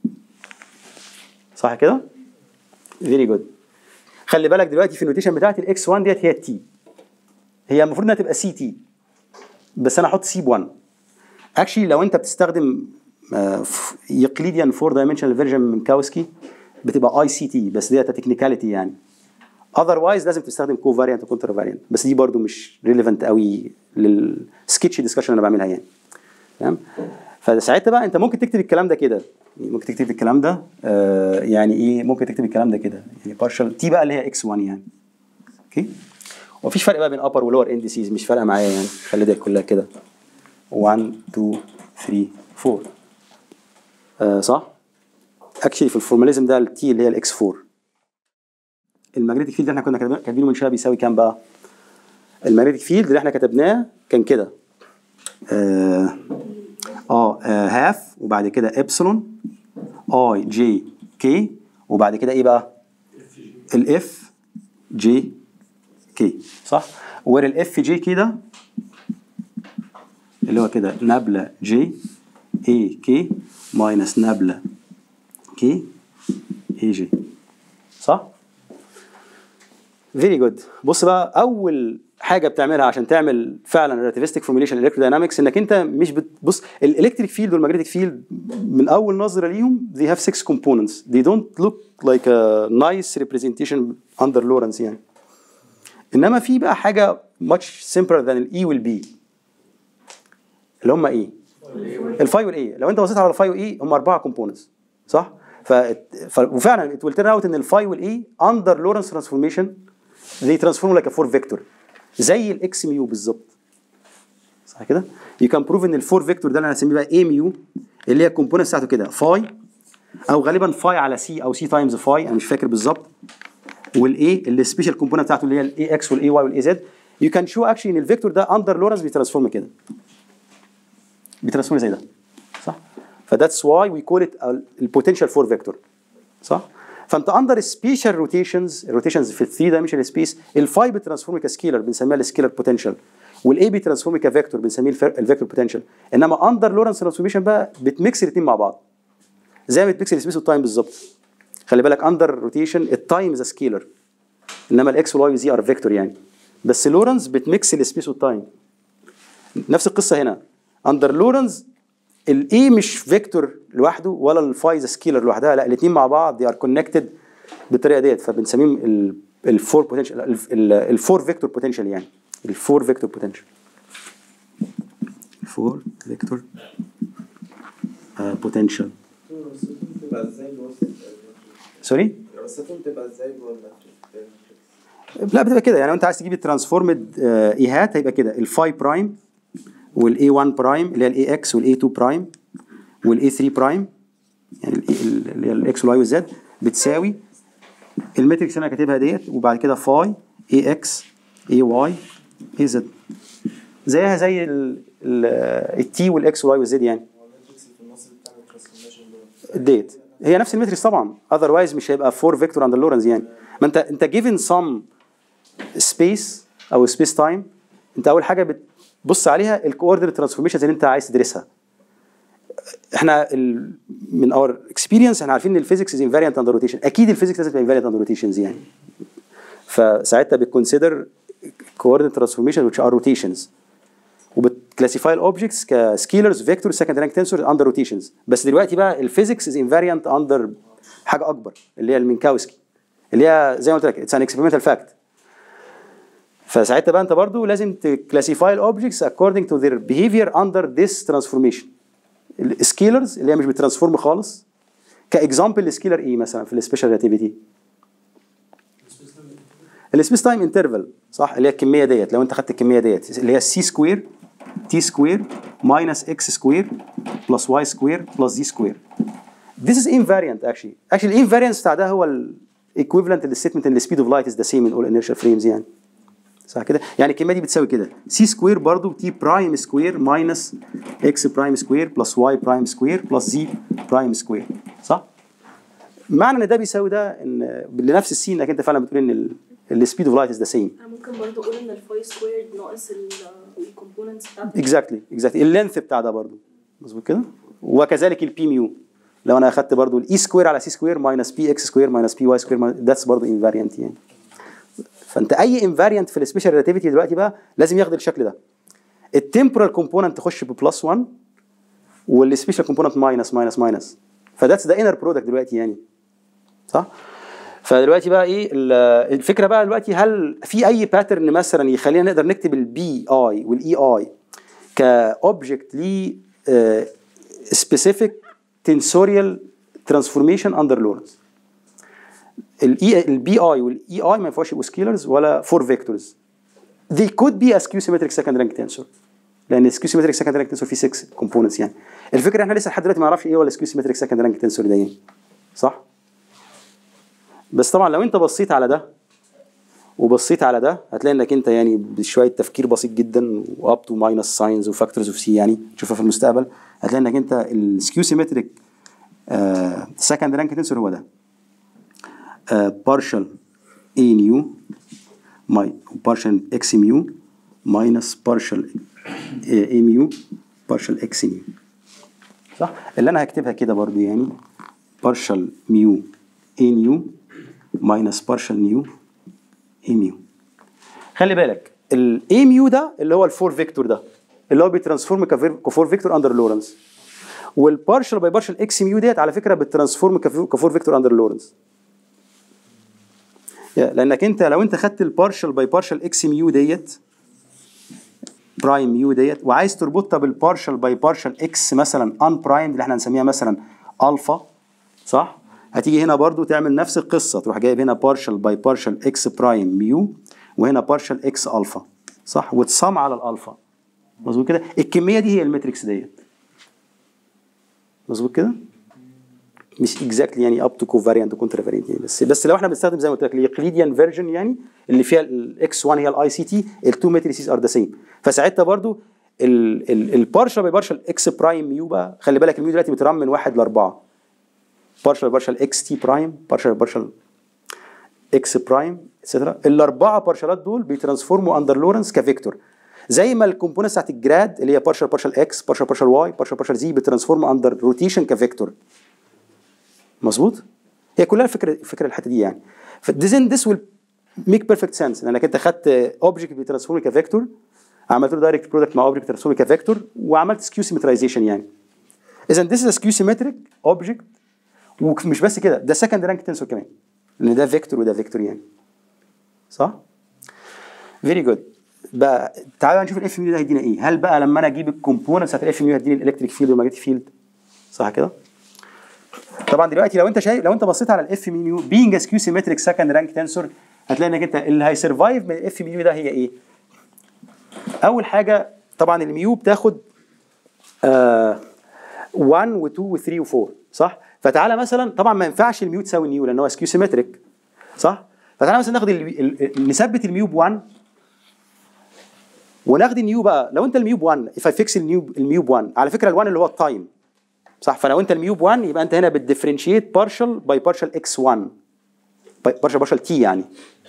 صح كده؟ فيري جود خلي بالك دلوقتي في النوتيشن بتاعت الاكس 1 ديت هي التي هي المفروض انها تبقى سي تي بس انا احط سي ب 1 اكشلي لو انت بتستخدم يقليديان فور دايمنشنال فيرجن من كاوسكي بتبقى اي سي تي بس ديت تكنيكاليتي يعني اذروايز لازم تستخدم كو فاريانت وكونتر فاريانت بس دي برضو مش ريليفنت قوي للسكتش ديسكشن اللي انا بعملها يعني تمام فساعتها بقى انت ممكن تكتب الكلام ده كده يعني ممكن تكتب الكلام ده آه يعني ايه ممكن تكتب الكلام ده كده يعني بارشال تي بقى اللي هي اكس 1 يعني اوكي ومفيش فرق بقى بين ابر ولور اندسيز مش فارقه معايا يعني خلي دي كلها كده 1 2 3 4 آه صح اكشلي في الفورماليزم ده التي اللي هي الاكس 4 الماجنتيك فيلد اللي احنا كنا كاتبين- كاتبينه من شويه بيساوي كام بقى؟ الماجنتيك فيلد اللي احنا كتبناه كان كده اه اه هاف وبعد كده ابسلون اي جي كي وبعد كده ايه بقى؟ الاف جي كي صح؟ وير الاف جي كي ده اللي هو كده نابلة جي اي كي ماينس نابلة كي اي جي صح؟ فيري جود بص بقى اول حاجه بتعملها عشان تعمل فعلا ريلاتيفستيك فورميليشن الكتروداينامكس انك انت مش بتبص الالكتريك فيلد والمagnetic فيلد من اول نظره ليهم they have six components they don't look like a nice representation under Lorentz يعني انما في بقى حاجه much simpler than الاي والبي اللي هم ايه؟ الفاي والاي لو انت بصيت على الفاي والاي هم اربعه كومبوننتس صح؟ ف... ف... وفعلا it will turn out ان الفاي والاي under Lorentz transformation they transform like a four vector زي الاكس ميو بالظبط صح كده؟ you can prove ان الفور فيكتور ده اللي انا هسميه بقى اي ميو اللي هي الكومبوننت بتاعته كده فاي او غالبا فاي على سي او سي تايمز فاي انا مش فاكر بالظبط والاي اللي السبيشال كومبوننت بتاعته اللي هي الاي اكس والاي واي والاي زد يو كان شو اكشلي ان الفيكتور ده اندر لورنس بيترانسفورم كده بيترانسفورم زي ده صح فذاتس واي وي كول ات البوتنشال فور فيكتور صح فانت اندر سبيشال روتيشنز الروتيشنز في الثري دايمنشنال سبيس الفاي بترانسفورم كسكيلر بنسميها السكيلر بوتنشال والاي بترانسفورم كفيكتور بنسميه الفيكتور بوتنشال انما اندر لورنس ترانسفورميشن بقى بتميكس الاثنين مع بعض زي ما بتميكس السبيس والتايم بالظبط خلي بالك اندر روتيشن التايم از سكيلر انما الاكس والواي والزي ار فيكتور يعني بس لورنس بتميكس السبيس والتايم نفس القصه هنا اندر لورنس الاي مش فيكتور لوحده ولا الفاي سكيلر لوحدها لا الاثنين مع بعض دي ار كونكتد بالطريقه ديت فبنسميهم الفور بوتنشال الفور فيكتور بوتنشال يعني الفور فيكتور بوتنشال الفور فيكتور بوتنشال رصتهم تبقى ازاي جوه الس- سوري رصتهم تبقى ازاي جوه الماتريكس لا بتبقى كده يعني لو انت عايز تجيب الترانسفورمد ايهات هيبقى كده الفاي برايم والاي 1 برايم اللي هي الاي اكس والاي 2 برايم والاي 3 برايم يعني ال A اللي هي الاكس والواي والزد بتساوي الماتريكس اللي انا كاتبها ديت وبعد كده فاي اي اكس اي واي اي زد زيها زي التي والاكس والواي والزد يعني هو الماتريكس في النص بتاع الترانسفورميشن دول ديت هي نفس الماتريكس طبعا اذروايز مش هيبقى 4 فيكتور عند لورنز يعني ما انت انت جيفن سم سبيس او سبيس تايم انت اول حاجه بتبص عليها الكوردينيت ترانسفورميشنز اللي انت عايز تدرسها احنا ال من اور اكسبيرينس احنا عارفين ان الفيزيكس از انفاريانت اندر روتيشن اكيد الفيزيكس لازم تبقى انفاريانت اندر روتيشنز يعني فساعتها بتكونسيدر coordinate transformation which are rotations وبتكلاسيفاي الاوبجكتس كسكيلرز فيكتور سكند رانك تنسور اندر روتيشنز بس دلوقتي بقى الفيزيكس از انفاريانت اندر حاجه اكبر اللي هي المينكاوسكي اللي هي زي ما قلت لك اتس ان اكسبيرمنتال فاكت فساعتها بقى انت برضو لازم تكلاسيفاي الاوبجكتس according to their behavior under this transformation السكيلرز اللي هي مش بترانسفورم خالص كاكزامبل السكيلر ايه مثلا في السبيشال ريلاتيفيتي السبيس تايم انترفال صح اللي هي الكميه ديت لو انت خدت الكميه ديت اللي هي سي سكوير تي سكوير ماينس اكس سكوير بلس واي سكوير بلس دي سكوير This is invariant actually. Actually الانفاريانس بتاع ده هو ال equivalent للستمنت ان speed of light is the same in all inertial frames يعني. صح كده؟ يعني الكميه دي بتساوي كده سي سكوير برضو تي برايم سكوير ماينس اكس برايم سكوير بلس واي برايم سكوير بلس زي برايم سكوير صح؟ معنى ان ده بيساوي ده ان لنفس السين انك انت فعلا بتقول ان السبيد اوف لايت از ذا سيم انا ممكن برضه اقول ان الفاي سكويرد ناقص الكومبوننتس بتاعته اكزاكتلي اكزاكتلي اللينث بتاع ده برضو مظبوط كده وكذلك البي ميو لو انا اخدت برضو الاي سكوير على سي سكوير ماينس بي اكس سكوير ماينس بي واي سكوير ذاتس برضو انفاريانت يعني فانت اي انفاريانت في السبيشال ريلاتيفيتي دلوقتي بقى لازم ياخد الشكل ده التمبورال كومبوننت تخش ببلس 1 والسبيشال كومبوننت ماينس ماينس ماينس فذاتس ذا انر برودكت دلوقتي يعني صح فدلوقتي بقى ايه ال- الفكره بقى دلوقتي هل في اي باترن مثلا يخلينا نقدر نكتب البي اي والاي اي كاوبجكت ليه سبيسيفيك تنسوريال ترانسفورميشن اندر لورنس الاي البي اي والاي اي ما ينفعش يبقوا سكيلرز ولا فور فيكتورز they could be a skew symmetric second rank tensor لان skew symmetric second rank tensor فيه 6 components يعني الفكره احنا لسه لحد دلوقتي ما نعرفش ايه هو skew symmetric second rank tensor ده يعني صح بس طبعا لو انت بصيت على ده وبصيت على ده هتلاقي انك انت يعني بشويه تفكير بسيط جدا واب تو ماينس ساينز وفاكتورز اوف سي يعني تشوفها في المستقبل هتلاقي انك انت السكيو سيمتريك سكند رانك تنسور هو ده بارشال اي نيو ماي بارشال اكس ميو ماينس بارشال اي ميو بارشال اكس ميو صح اللي انا هكتبها كده برضو يعني بارشال ميو اي نيو ماينس بارشال نيو اي ميو خلي بالك الاي ميو ده اللي هو الفور فيكتور ده اللي هو بيترانسفورم كفير- كفور فيكتور اندر لورنس والبارشال باي بارشال اكس ميو ديت على فكره بترانسفورم كفو- كفور فيكتور اندر لورنس يا- لانك انت لو انت خدت البارشال باي بارشال اكس ميو ديت برايم ميو ديت وعايز تربطها بالبارشال باي بارشال اكس مثلا ان برايم اللي احنا هنسميها مثلا الفا صح هتيجي هنا برضو تعمل نفس القصه تروح جايب هنا بارشال باي بارشال اكس برايم ميو وهنا بارشال اكس الفا صح وتصم على الالفا مظبوط كده الكميه دي هي الماتريكس ديت مظبوط كده مش اكزاكتلي يعني اب تو كوفاريانت وكونتر فاريانت يعني بس بس لو احنا بنستخدم زي ما قلت لك اليقليديان فيرجن يعني اللي فيها الاكس 1 هي الاي سي تي التو ماتريسيز ار ذا سيم فساعتها برضو البارشال باي بارشال اكس برايم ميو بقى خلي بالك الميو دلوقتي بترم من واحد لاربعه بارشال بارشال اكس تي برايم بارشال بارشال اكس برايم اتسترا الاربعه بارشالات دول بيترانسفورموا اندر لورنس كفيكتور زي ما الكومبوننت بتاعت الجراد اللي هي بارشال بارشال اكس بارشال بارشال واي بارشال بارشال زي بترانسفورم اندر روتيشن كفيكتور مظبوط هي كلها الفكره الفكره الحته دي يعني فديزين ذس ويل ميك بيرفكت سنس لانك انت خدت اوبجكت بيترانسفورم كفيكتور عملت له دايركت برودكت مع اوبجكت بيترانسفورم كفيكتور وعملت سكيو سيمترايزيشن يعني اذا ذس از سكيو سيمتريك اوبجكت ومش بس كده ده سكند رانك تنسور كمان لان ده فيكتور وده فيكتور يعني صح؟ فيري جود بقى تعالى بقى نشوف الاف ام يو ده هيدينا ايه هل بقى لما انا اجيب الكومبوننت بتاعت الاف ام يو هيديني الالكتريك فيلد والماجنتيك فيلد صح كده؟ طبعا دلوقتي لو انت شايف لو انت بصيت على الاف ام يو بينج سكيو سيمتريك سكند رانك تنسور هتلاقي انك انت اللي هيسرفايف من الاف ام يو ده هي ايه؟ اول حاجه طبعا الميو بتاخد آه 1 و2 و3 و4 صح؟ فتعالى مثلا طبعا ما ينفعش الميو تساوي نيو لان هو سكيو سيمتريك صح؟ فتعالى مثلا ناخد ال- ال- ال- نثبت الميو ب 1 وناخد النيو بقى لو انت الميو ب 1 if I fix الميو الميو ب 1 على فكره ال1 اللي هو التايم صح فلو انت الميو ب 1 يبقى انت هنا بتديفرنشيت بارشل باي بارشل اكس 1 بارشل بارشل تي يعني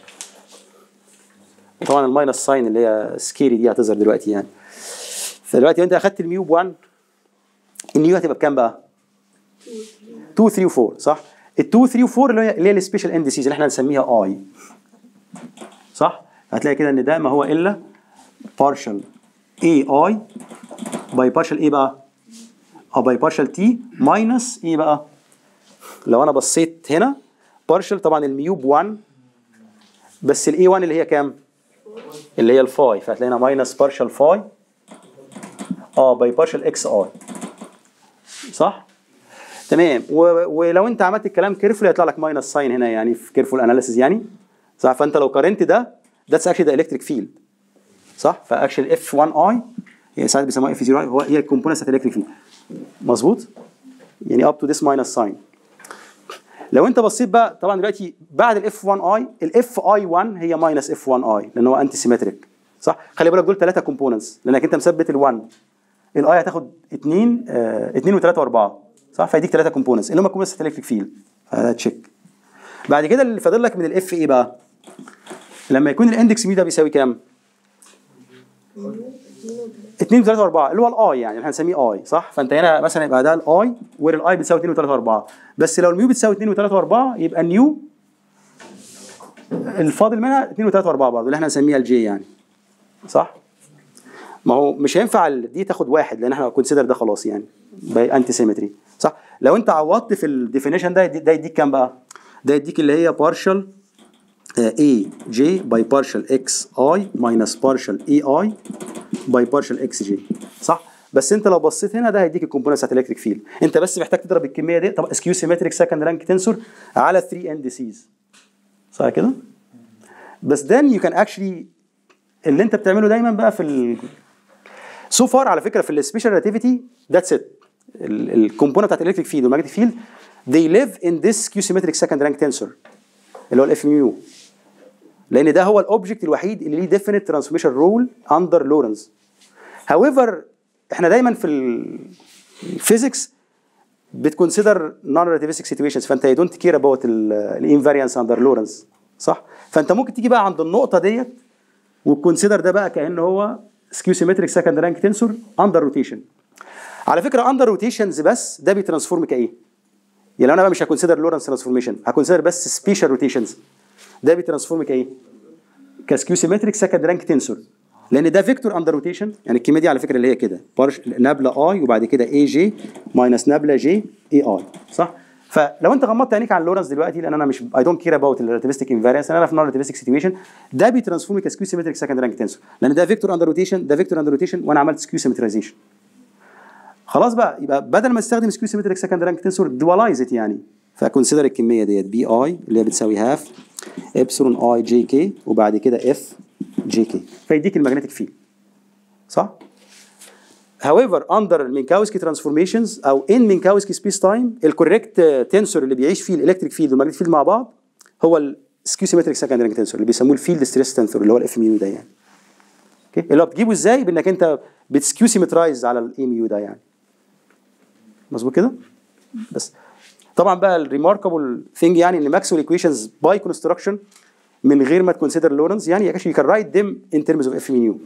طبعا الماينس ساين اللي هي سكيري دي هتظهر دلوقتي يعني فدلوقتي انت اخدت الميو ب 1 النيو هتبقى بكام بقى؟ 2 3 و4 صح؟ ال 2 3 و4 اللي هي اللي هي السبيشال اندسيز اللي احنا هنسميها اي صح؟ هتلاقي كده ان ده ما هو الا partial AI by partial ايه بقى؟ اه by partial T minus ايه بقى؟ لو انا بصيت هنا partial طبعا الميو ب 1 بس الاي 1 اللي هي كام؟ اللي هي الفاي فهتلاقي هنا ماينس partial فاي اه باي partial اكس اي صح؟ تمام و- ولو انت عملت الكلام كيرفول هيطلع لك ماينس ساين هنا يعني في كيرفول اناليسيز يعني صح فانت لو قارنت ده ذاتس اكشلي ذا الكتريك فيلد صح فاكشلي اف 1 اي هي ساعات بيسموها اف 0 اي هو هي الكومبوننتس بتاعت الكتريك فيلد مظبوط يعني اب تو ذس ماينس ساين لو انت بصيت بقى طبعا دلوقتي بعد الاف 1 اي الاف اي 1 هي ماينس اف 1 اي لان هو انتي سيمتريك صح خلي بالك دول ثلاثه كومبوننتس لانك انت مثبت ال1 الاي هتاخد 2 2 و3 و4 صح فيديك ثلاثه كومبوننتس اللي هم كومبوننتس الكتريك فيلد تشيك بعد كده اللي فاضل لك من الاف ايه بقى لما يكون الاندكس ميو ده بيساوي كام 2 و3 و4 اللي هو الاي يعني اللي هنسميه اي صح فانت هنا مثلا يبقى ده الاي وير الاي بتساوي 2 و3 و4 بس لو الميو بتساوي 2 و3 و4 يبقى النيو الفاضل منها 2 و3 و4 برضه اللي احنا هنسميها الجي يعني صح ما هو مش هينفع ال- دي تاخد واحد لان احنا كونسيدر ده خلاص يعني باي انتي سيمتري صح لو انت عوضت في الديفينيشن ده ده يديك كام بقى ده يديك اللي هي partial اي جي باي partial اكس اي ماينس partial اي اي باي partial اكس جي صح بس انت لو بصيت هنا ده هيديك الكومبوننتس بتاعت الكتريك فيلد انت بس محتاج تضرب الكميه دي طب اسكيو سيمتريك سكند رانك تنسور على 3 اندسيز صح كده بس then you can actually اللي انت بتعمله دايما بقى في ال سو فار على فكره في السبيشال ريلاتيفيتي ذاتس ات الكومبوننت بتاعت الالكتريك فيلد والماجنتيك فيلد they live in this q symmetric second rank tensor اللي هو الاف ميو لان ده هو الاوبجكت الوحيد اللي ليه definite transformation rule under لورنز however احنا دايما في الفيزيكس بتكونسيدر نون ريلاتيفيستيك سيتويشنز فانت you don't care about الانفاريانس اندر لورنز صح فانت ممكن تيجي بقى عند النقطه ديت وتكونسيدر ده بقى كانه هو سكيو سيمتريك سكند رانك تنسور اندر روتيشن على فكره اندر روتيشنز بس ده بيترانسفورم كايه يعني لو انا بقى مش هكونسيدر لورنس ترانسفورميشن هكونسيدر بس سبيشال روتيشنز ده بيترانسفورم كايه كسكيو سيمتريك سكند رانك تنسور لان ده فيكتور اندر روتيشن يعني الكميه دي على فكره اللي هي كده بارش نابله اي وبعد كده اي جي ماينس نابله جي اي اي صح فلو انت غمضت عينيك عن لورنس دلوقتي لان انا مش اي دونت كير اباوت الريلاتيفيستيك انفاريانس انا في نون ريلاتيفيستيك سيتويشن ده بيترانسفورم كسكيو سيمتريك سكند رانك تنسور لان ده فيكتور اندر روتيشن ده فيكتور اندر روتيشن وانا عملت سكيو سيمترايزيشن خلاص بقى يبقى بدل ما استخدم سكيو سيمتريك سكند رانك تنسور دوالايز ات يعني فكونسيدر الكميه ديت بي اي اللي هي بتساوي هاف ابسلون اي جي كي وبعد كده اف جي كي فيديك المagnetic فيلد صح؟ however under المينكاوسكي ترانسفورميشنز او in مينكاوسكي سبيس تايم الكوريكت تنسور اللي بيعيش فيه الالكتريك فيلد والمagnetic فيلد مع بعض هو السكيو سيمتريك سكند رانك تنسور اللي بيسموه الفيلد ستريس تنسور اللي هو الاف ام يو ده يعني اوكي اللي هو بتجيبه ازاي بانك انت بتسكيو سيمترايز على الام يو ده يعني مظبوط كده بس طبعا بقى الريماركابل ثينج يعني ان ماكسويل ايكويشنز باي كونستراكشن من غير ما تكونسيدر لورنز يعني اكشلي يو كان رايت ذيم ان ترمز اوف اف ام يو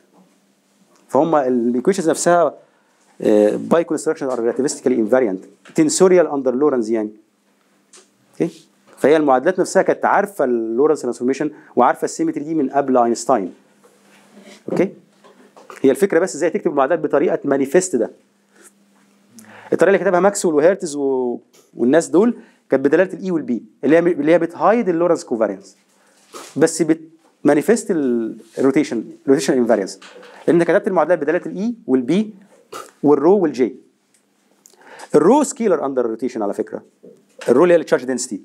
فهم الايكويشنز نفسها باي كونستراكشن ار ريلاتيفيستيكالي انفاريانت تنسوريال اندر لورنز يعني اوكي فهي المعادلات نفسها كانت عارفه اللورنس ترانسفورميشن وعارفه السيمتري دي من قبل اينشتاين اوكي هي الفكره بس ازاي تكتب المعادلات بطريقه مانيفست ده الطريقه اللي كتبها ماكسويل وهيرتز و... والناس دول كانت بدلاله الاي والبي اللي هي اللي هي بتهايد اللورنس كوفاريانس بس بتمانيفست الروتيشن روتيشن انفاريانس لان انت كتبت المعادلات بدلاله الاي والبي والرو والجي الرو سكيلر اندر روتيشن على فكره الرو اللي هي التشارج دنسيتي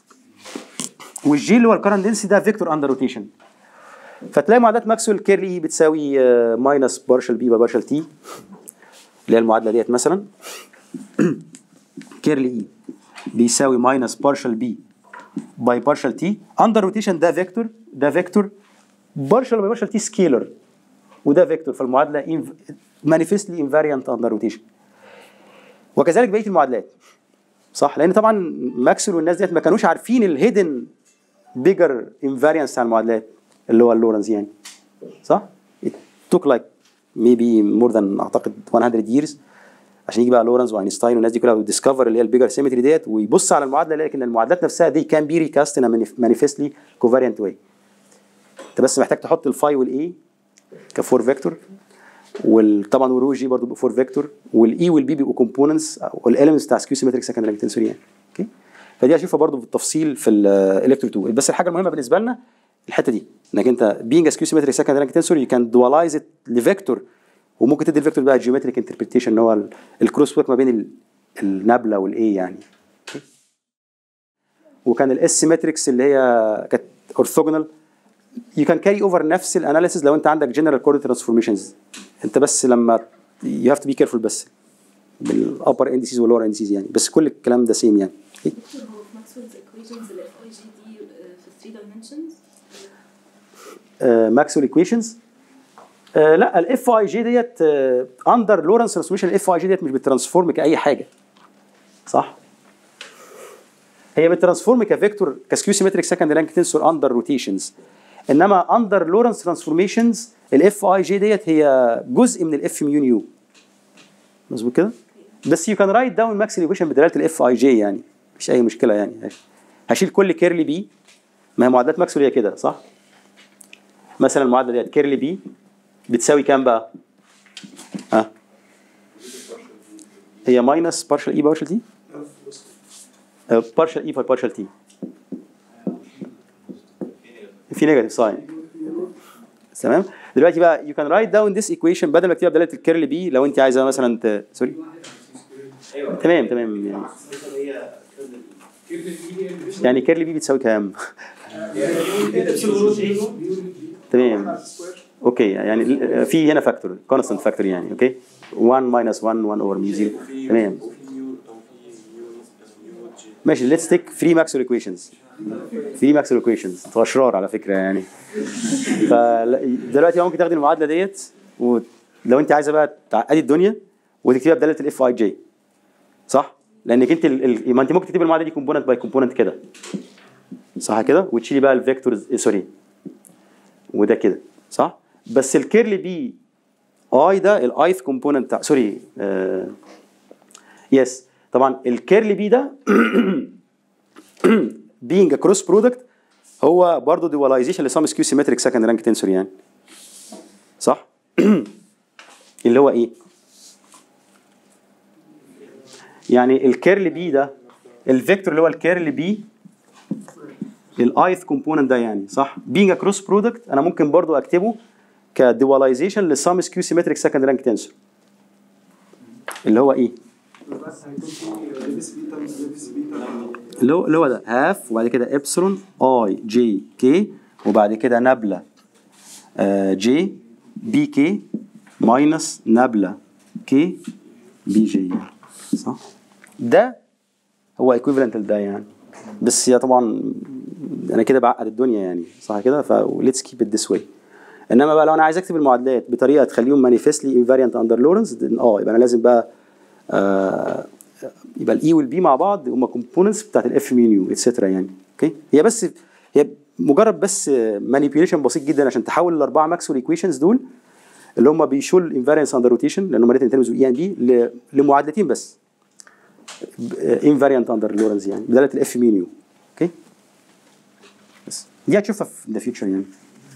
والجي اللي هو الكرنت دنسيتي ده فيكتور اندر روتيشن فتلاقي معادلات ماكسويل كيرل اي بتساوي ماينس بارشل بي بارشل تي اللي هي المعادله ديت مثلا كيرل اي بيساوي ماينس بارشل بي باي بارشل تي اندر روتيشن ده فيكتور ده فيكتور بارشل باي بارشل تي سكيلر وده فيكتور فالمعادله مانيفستلي انفاريانت اندر روتيشن وكذلك بقيه المعادلات صح لان طبعا ماكسويل والناس ديت ما كانوش عارفين الهيدن بيجر انفاريانس بتاع المعادلات اللي هو اللورنز يعني صح؟ it took like maybe more than اعتقد 100 years عشان يجي بقى لورنز واينشتاين والناس دي كلها وديسكفر اللي هي البيجر سيمتري ديت ويبص على المعادله لكن المعادلات نفسها دي كان بي ريكاست ان مانيفستلي كوفاريانت واي انت بس محتاج تحط الفاي والاي كفور فيكتور وطبعا والرو جي برضه بيبقوا فور فيكتور والاي والبي بيبقوا كومبوننتس والاليمنتس بتاع سكيو سيمتريك سكند رانك تنسور يعني اوكي فدي هشوفها برضه بالتفصيل في الالكترو 2 بس الحاجه المهمه بالنسبه لنا الحته دي انك انت being a skew symmetric second rank tensor you can dualize it لفيكتور وممكن تدي الفيكتور بقى geometric interpretation اللي هو الكروس ورك ما بين ال- النبله والاي يعني أوكي؟ وكان الاس سيمتريكس اللي هي كانت اورثوجونال يو كان كاري اوفر نفس الاناليسيس لو انت عندك جنرال كورد ترانسفورميشنز انت بس لما يو هاف تو بي كيرفول بس بالابر اندسيز واللور اندسيز يعني بس كل الكلام ده سيم يعني أوكي؟ هو في ماكسويلز ايكويشنز الاف اي جي دي في 3 دايمنشنز ماكسويل ايكويشنز لا الاف اي جي ديت اندر لورنس ترانسفورميشن الاف اي جي ديت مش بترانسفورم كاي حاجه صح هي بترانسفورم كفيكتور كسكيو سيمتريك سكند رانك تنسور اندر روتيشنز انما اندر لورنس ترانسفورميشنز الاف اي جي ديت هي جزء من الاف ميو نيو مظبوط كده بس يو كان رايت داون ماكسويل ايكويشن بدلاله الاف اي جي يعني مش اي مشكله يعني هشيل كل كيرلي بي ما هي معادلات ماكسويل هي كده صح مثلا المعادله ديت كيرلي بي بتساوي كام بقى؟ ها هي ماينس بارشل اي بارشل تي بارشل اي باي بارشل تي في نيجاتيف ساين تمام دلوقتي بقى يو كان رايت داون ذيس ايكويشن بدل ما تكتبها بدلاله الكيرلي بي لو انت عايزه مثلا ت... سوري تمام تمام يعني يعني كيرلي بي بتساوي كام؟ تمام اوكي يعني في هنا فاكتور كونستنت فاكتور يعني اوكي 1 ماينس 1 1 اوفر ميو 0 تمام ماشي ليتس تيك 3 ماكسول ايكويشنز 3 ماكسول ايكويشنز انتوا اشرار على فكره يعني فدلوقتي ممكن تاخدي المعادله ديت ولو انت عايزه بقى تعقدي الدنيا وتكتبيها بدلاله الاف اي جي صح؟ لانك انت ال... ال... ما انت ممكن تكتبي المعادله دي كومبوننت باي كومبوننت كده صح كده وتشيلي بقى الفيكتورز إيه سوري وده كده صح بس الكيرلي بي اي ده الايث كومبوننت بتاع سوري آه يس طبعا الكيرلي بي ده being a cross product هو برضه dualization لسام سكيو سيمتريك سكند رانك تنسور يعني صح اللي هو ايه يعني الكيرلي بي ده الفيكتور اللي هو الكيرلي بي الايث كومبوننت ده يعني صح being a cross product انا ممكن برضو اكتبه كديواليزيشن للسام سكيو سيمتريك سكند رانك تنسور اللي هو ايه بس هيكون في لبس بيتا مش لبس بيتا اللي هو اللي هو ده هاف وبعد كده ابسلون اي جي كي وبعد كده نبله آه جي بي كي ماينس نبله كي بي جي صح ده هو ايكويفالنت لده يعني بس هي طبعا انا كده بعقد الدنيا يعني صح كده ف let's keep it this way انما بقى لو انا عايز اكتب المعادلات بطريقه تخليهم مانيفستلي انفاريانت اندر لورنس اه يبقى انا لازم بقى آه يبقى الاي والبي مع بعض هم كومبوننتس بتاعت الاف ميو نيو اتسترا يعني اوكي هي بس هي مجرد بس مانيبيوليشن بسيط جدا عشان تحول الاربعه ماكسويل ايكويشنز دول اللي هم بيشوا الانفاريانس اندر روتيشن لان هم ريتن تيرمز واي ان بي لمعادلتين بس انفاريانت اندر لورنز يعني بدلاله الاف ميو نيو اوكي بس دي هتشوفها في ذا فيوتشر يعني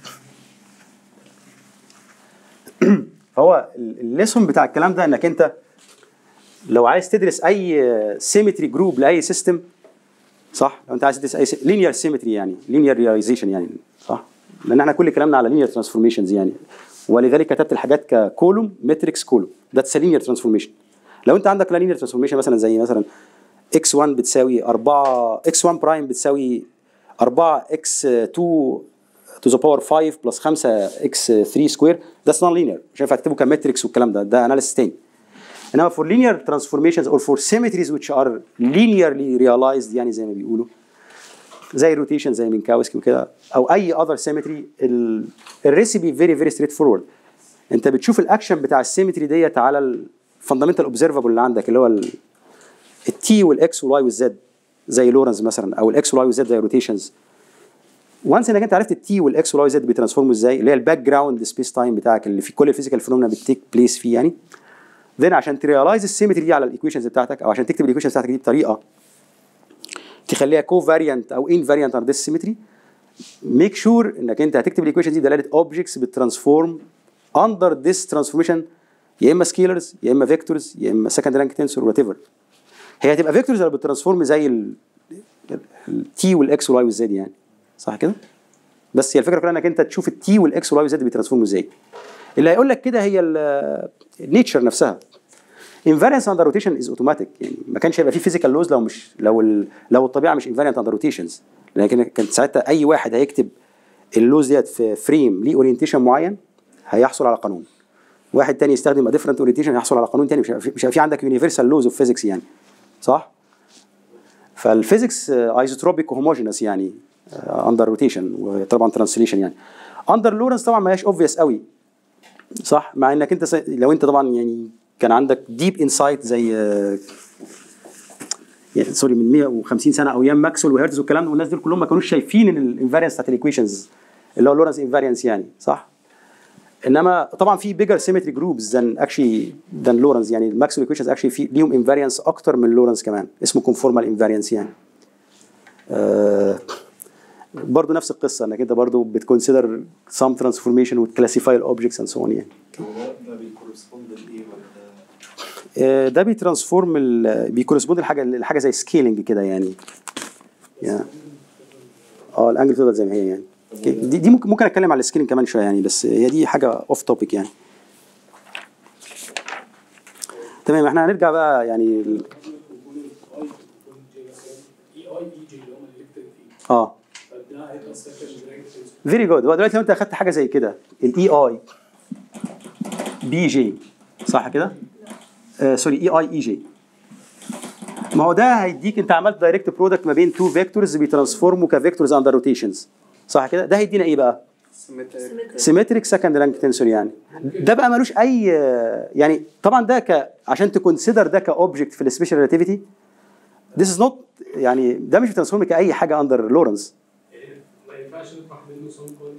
فهو الليسون بتاع الكلام ده انك انت لو عايز تدرس اي سيمتري جروب لاي سيستم صح لو انت عايز تدرس اي لينير سيمتري يعني لينير رياليزيشن يعني صح لان احنا كل كلامنا على لينير ترانسفورميشنز يعني ولذلك كتبت الحاجات ككولوم ماتريكس كولوم ذاتس لينير ترانسفورميشن لو انت عندك لينير ترانسفورميشن مثلا زي مثلا اكس 1 بتساوي 4 اكس 1 برايم بتساوي 4 اكس 2 to the power 5 بلس 5 اكس 3 سكوير ده نون لينير مش هينفع تكتبه كماتريكس والكلام ده ده اناليسيس تاني انما for linear transformations or for symmetries which are linearly realized يعني زي ما بيقولوا زي روتيشن زي مينكاوسكي وكده او اي اذر سيمتري الريسيبي فيري فيري ستريت فورورد انت بتشوف الاكشن بتاع السيمتري ديت على الفاندامنتال اوبزرفابل اللي عندك اللي هو التي والاكس والواي والزد زي لورنز مثلا او الاكس والواي والزد زي روتيشنز وانس انك انت عرفت التي والاكس والواي والزد بيترانسفورموا ازاي اللي هي الباك جراوند سبيس تايم بتاعك اللي في كل الفيزيكال فينومينا بتيك بليس فيه يعني ذن عشان تريلايز السيمتري دي على الايكويشنز بتاعتك او عشان تكتب الايكويشنز بتاعتك دي بطريقه تخليها كو فاريانت او ان فاريانت على ذس سيمتري ميك شور انك انت هتكتب الايكويشن دي دلاله اوبجكتس بترانسفورم اندر ذيس ترانسفورميشن يا اما سكيلرز يا اما فيكتورز يا اما سكند رانك تنسور وات ايفر هي هتبقى فيكتورز ولا بترانسفورم زي التي والاكس والواي والزد يعني صح كده؟ بس هي الفكره كلها انك انت تشوف التي والاكس والواي والزد بيترانسفورموا ازاي اللي هيقول لك كده هي النيتشر نفسها invariance under rotation is automatic يعني ما كانش هيبقى فيه physical laws لو مش لو ال لو الطبيعه مش invariant under rotations لكن كانت ساعتها اي واحد هيكتب اللوز ديت في فريم ليه اورينتيشن معين هيحصل على قانون واحد تاني يستخدم a different orientation هيحصل على قانون تاني مش هيبقى في- مش هيبقى في عندك universal laws of physics يعني صح فالفيزيكس ايزوتروبيك وهوموجينس يعني اندر روتيشن وطبعا ترانسليشن يعني اندر لورنس طبعا ما هياش اوبفيس قوي صح مع انك انت س- لو انت طبعا يعني كان عندك ديب انسايت زي آه، يعني سوري من 150 سنه او ايام ماكسويل وهيرتز والكلام ده والناس دول كلهم ما كانوش شايفين الانفاريانس بتاعت الايكويشنز اللي هو لورنس انفاريانس يعني صح انما طبعا في بيجر سيمتري جروبز ذان اكشلي ذان لورنس يعني الماكسويل ايكويشنز اكشلي في ليهم انفاريانس اكتر من لورنس كمان اسمه كونفورمال انفاريانس يعني آه برضه نفس القصه انك انت برضه بتكونسيدر سام ترانسفورميشن وتكلاسيفاي الاوبجكتس اند سو اون يعني ده بيكورسبوند لايه ولا آه، ده بيترانسفورم ال- بيكورسبوند لحاجه لحاجه زي سكيلينج كده يعني يا. اه الانجل تفضل زي ما هي يعني أوكي. دي دي ممكن ممكن اتكلم على السكيلينج كمان شويه يعني بس هي دي حاجه اوف توبيك يعني تمام احنا هنرجع بقى يعني ال- اي اي اي جي اللي هم الالكتريك فيلد اه فده هيبقى سكند رانك فيري جود هو دلوقتي لو انت اخدت حاجه زي كده الاي اي بي جي صح كده؟ آه سوري اي اي اي جي ما هو ده هيديك انت عملت دايركت برودكت ما بين تو فيكتورز بيترانسفورموا كفيكتورز اندر روتيشنز صح كده؟ ده هيدينا ايه بقى؟ سيمتريك سكند رانك تنسور يعني ده بقى ملوش اي يعني طبعا ده ك عشان تكونسيدر ده كاوبجكت في السبيشال ريلاتيفيتي this is not يعني ده مش بترانسفورم كاي حاجه اندر لورنس يعني ما ينفعش نطرح منه سم كون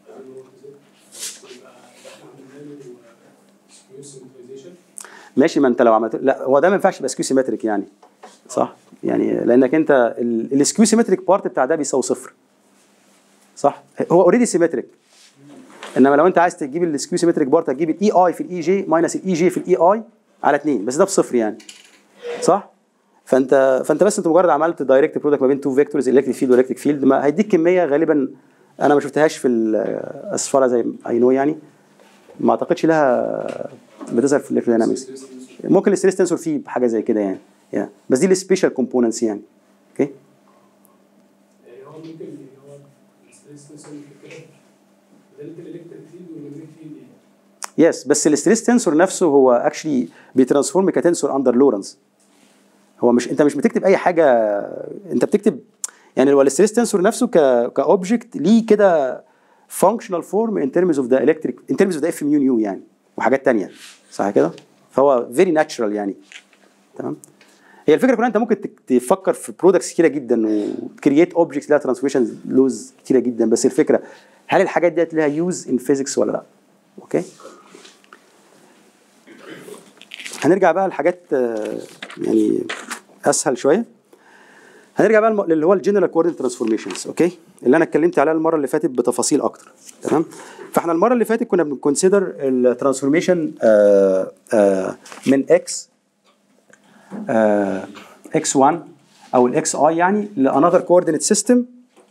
يبقى احنا عملنا له سكيو سيمترايزيشن ماشي ما انت لو عملت لا هو ده ما ينفعش يبقى سكيو سيمتريك يعني صح يعني لانك انت السكيو سيمتريك بارت بتاع ده بيساوي صفر صح هو اوريدي سيمتريك انما لو انت عايز تجيب السكيو سيمتريك بارت هتجيب الاي اي في الاي جي ماينس الاي جي في الاي اي على 2 بس ده بصفر يعني صح فانت فانت بس انت مجرد عملت دايركت برودكت ما بين تو فيكتورز الكتريك فيلد والكتريك فيلد ما هيديك كميه غالبا انا ما شفتهاش في الاسفاره زي اي نو يعني ما اعتقدش لها بتظهر في الالكترودينامكس ممكن الستريس تنسور فيه حاجه زي كده يعني yeah. بس دي السبيشال كومبوننتس يعني اوكي يعني هو ممكن يعني هو الستريس تنسور كده دلت الالكتريك فيلد والمagnetic فيلد ايه يس بس الستريس تنسور نفسه هو اكشلي بيترانسفورم كتنسور اندر لورنس هو مش انت مش بتكتب اي حاجه انت بتكتب يعني هو الستريس تنسور نفسه ك كاوبجكت ليه كده فانكشنال فورم ان ترمز اوف ذا الكتريك ان ترمز اوف ذا اف ميو نيو يعني وحاجات تانية صح كده فهو فيري ناتشرال يعني تمام هي الفكره كلها انت ممكن تك- تفكر في برودكتس كتيره جدا وكرييت اوبجكتس لها ترانسفورميشن لوز كتيره جدا بس الفكره هل الحاجات ديت لها يوز ان فيزيكس ولا لا اوكي هنرجع بقى لحاجات آه، يعني اسهل شويه هنرجع بقى الم- اللي هو الجنرال كوردينيت ترانسفورميشنز اوكي اللي انا اتكلمت عليها المره اللي فاتت بتفاصيل اكتر تمام فاحنا المره اللي فاتت كنا بنكونسيدر الترانسفورميشن من اكس اكس 1 او الاكس اي يعني لانذر كوردينيت سيستم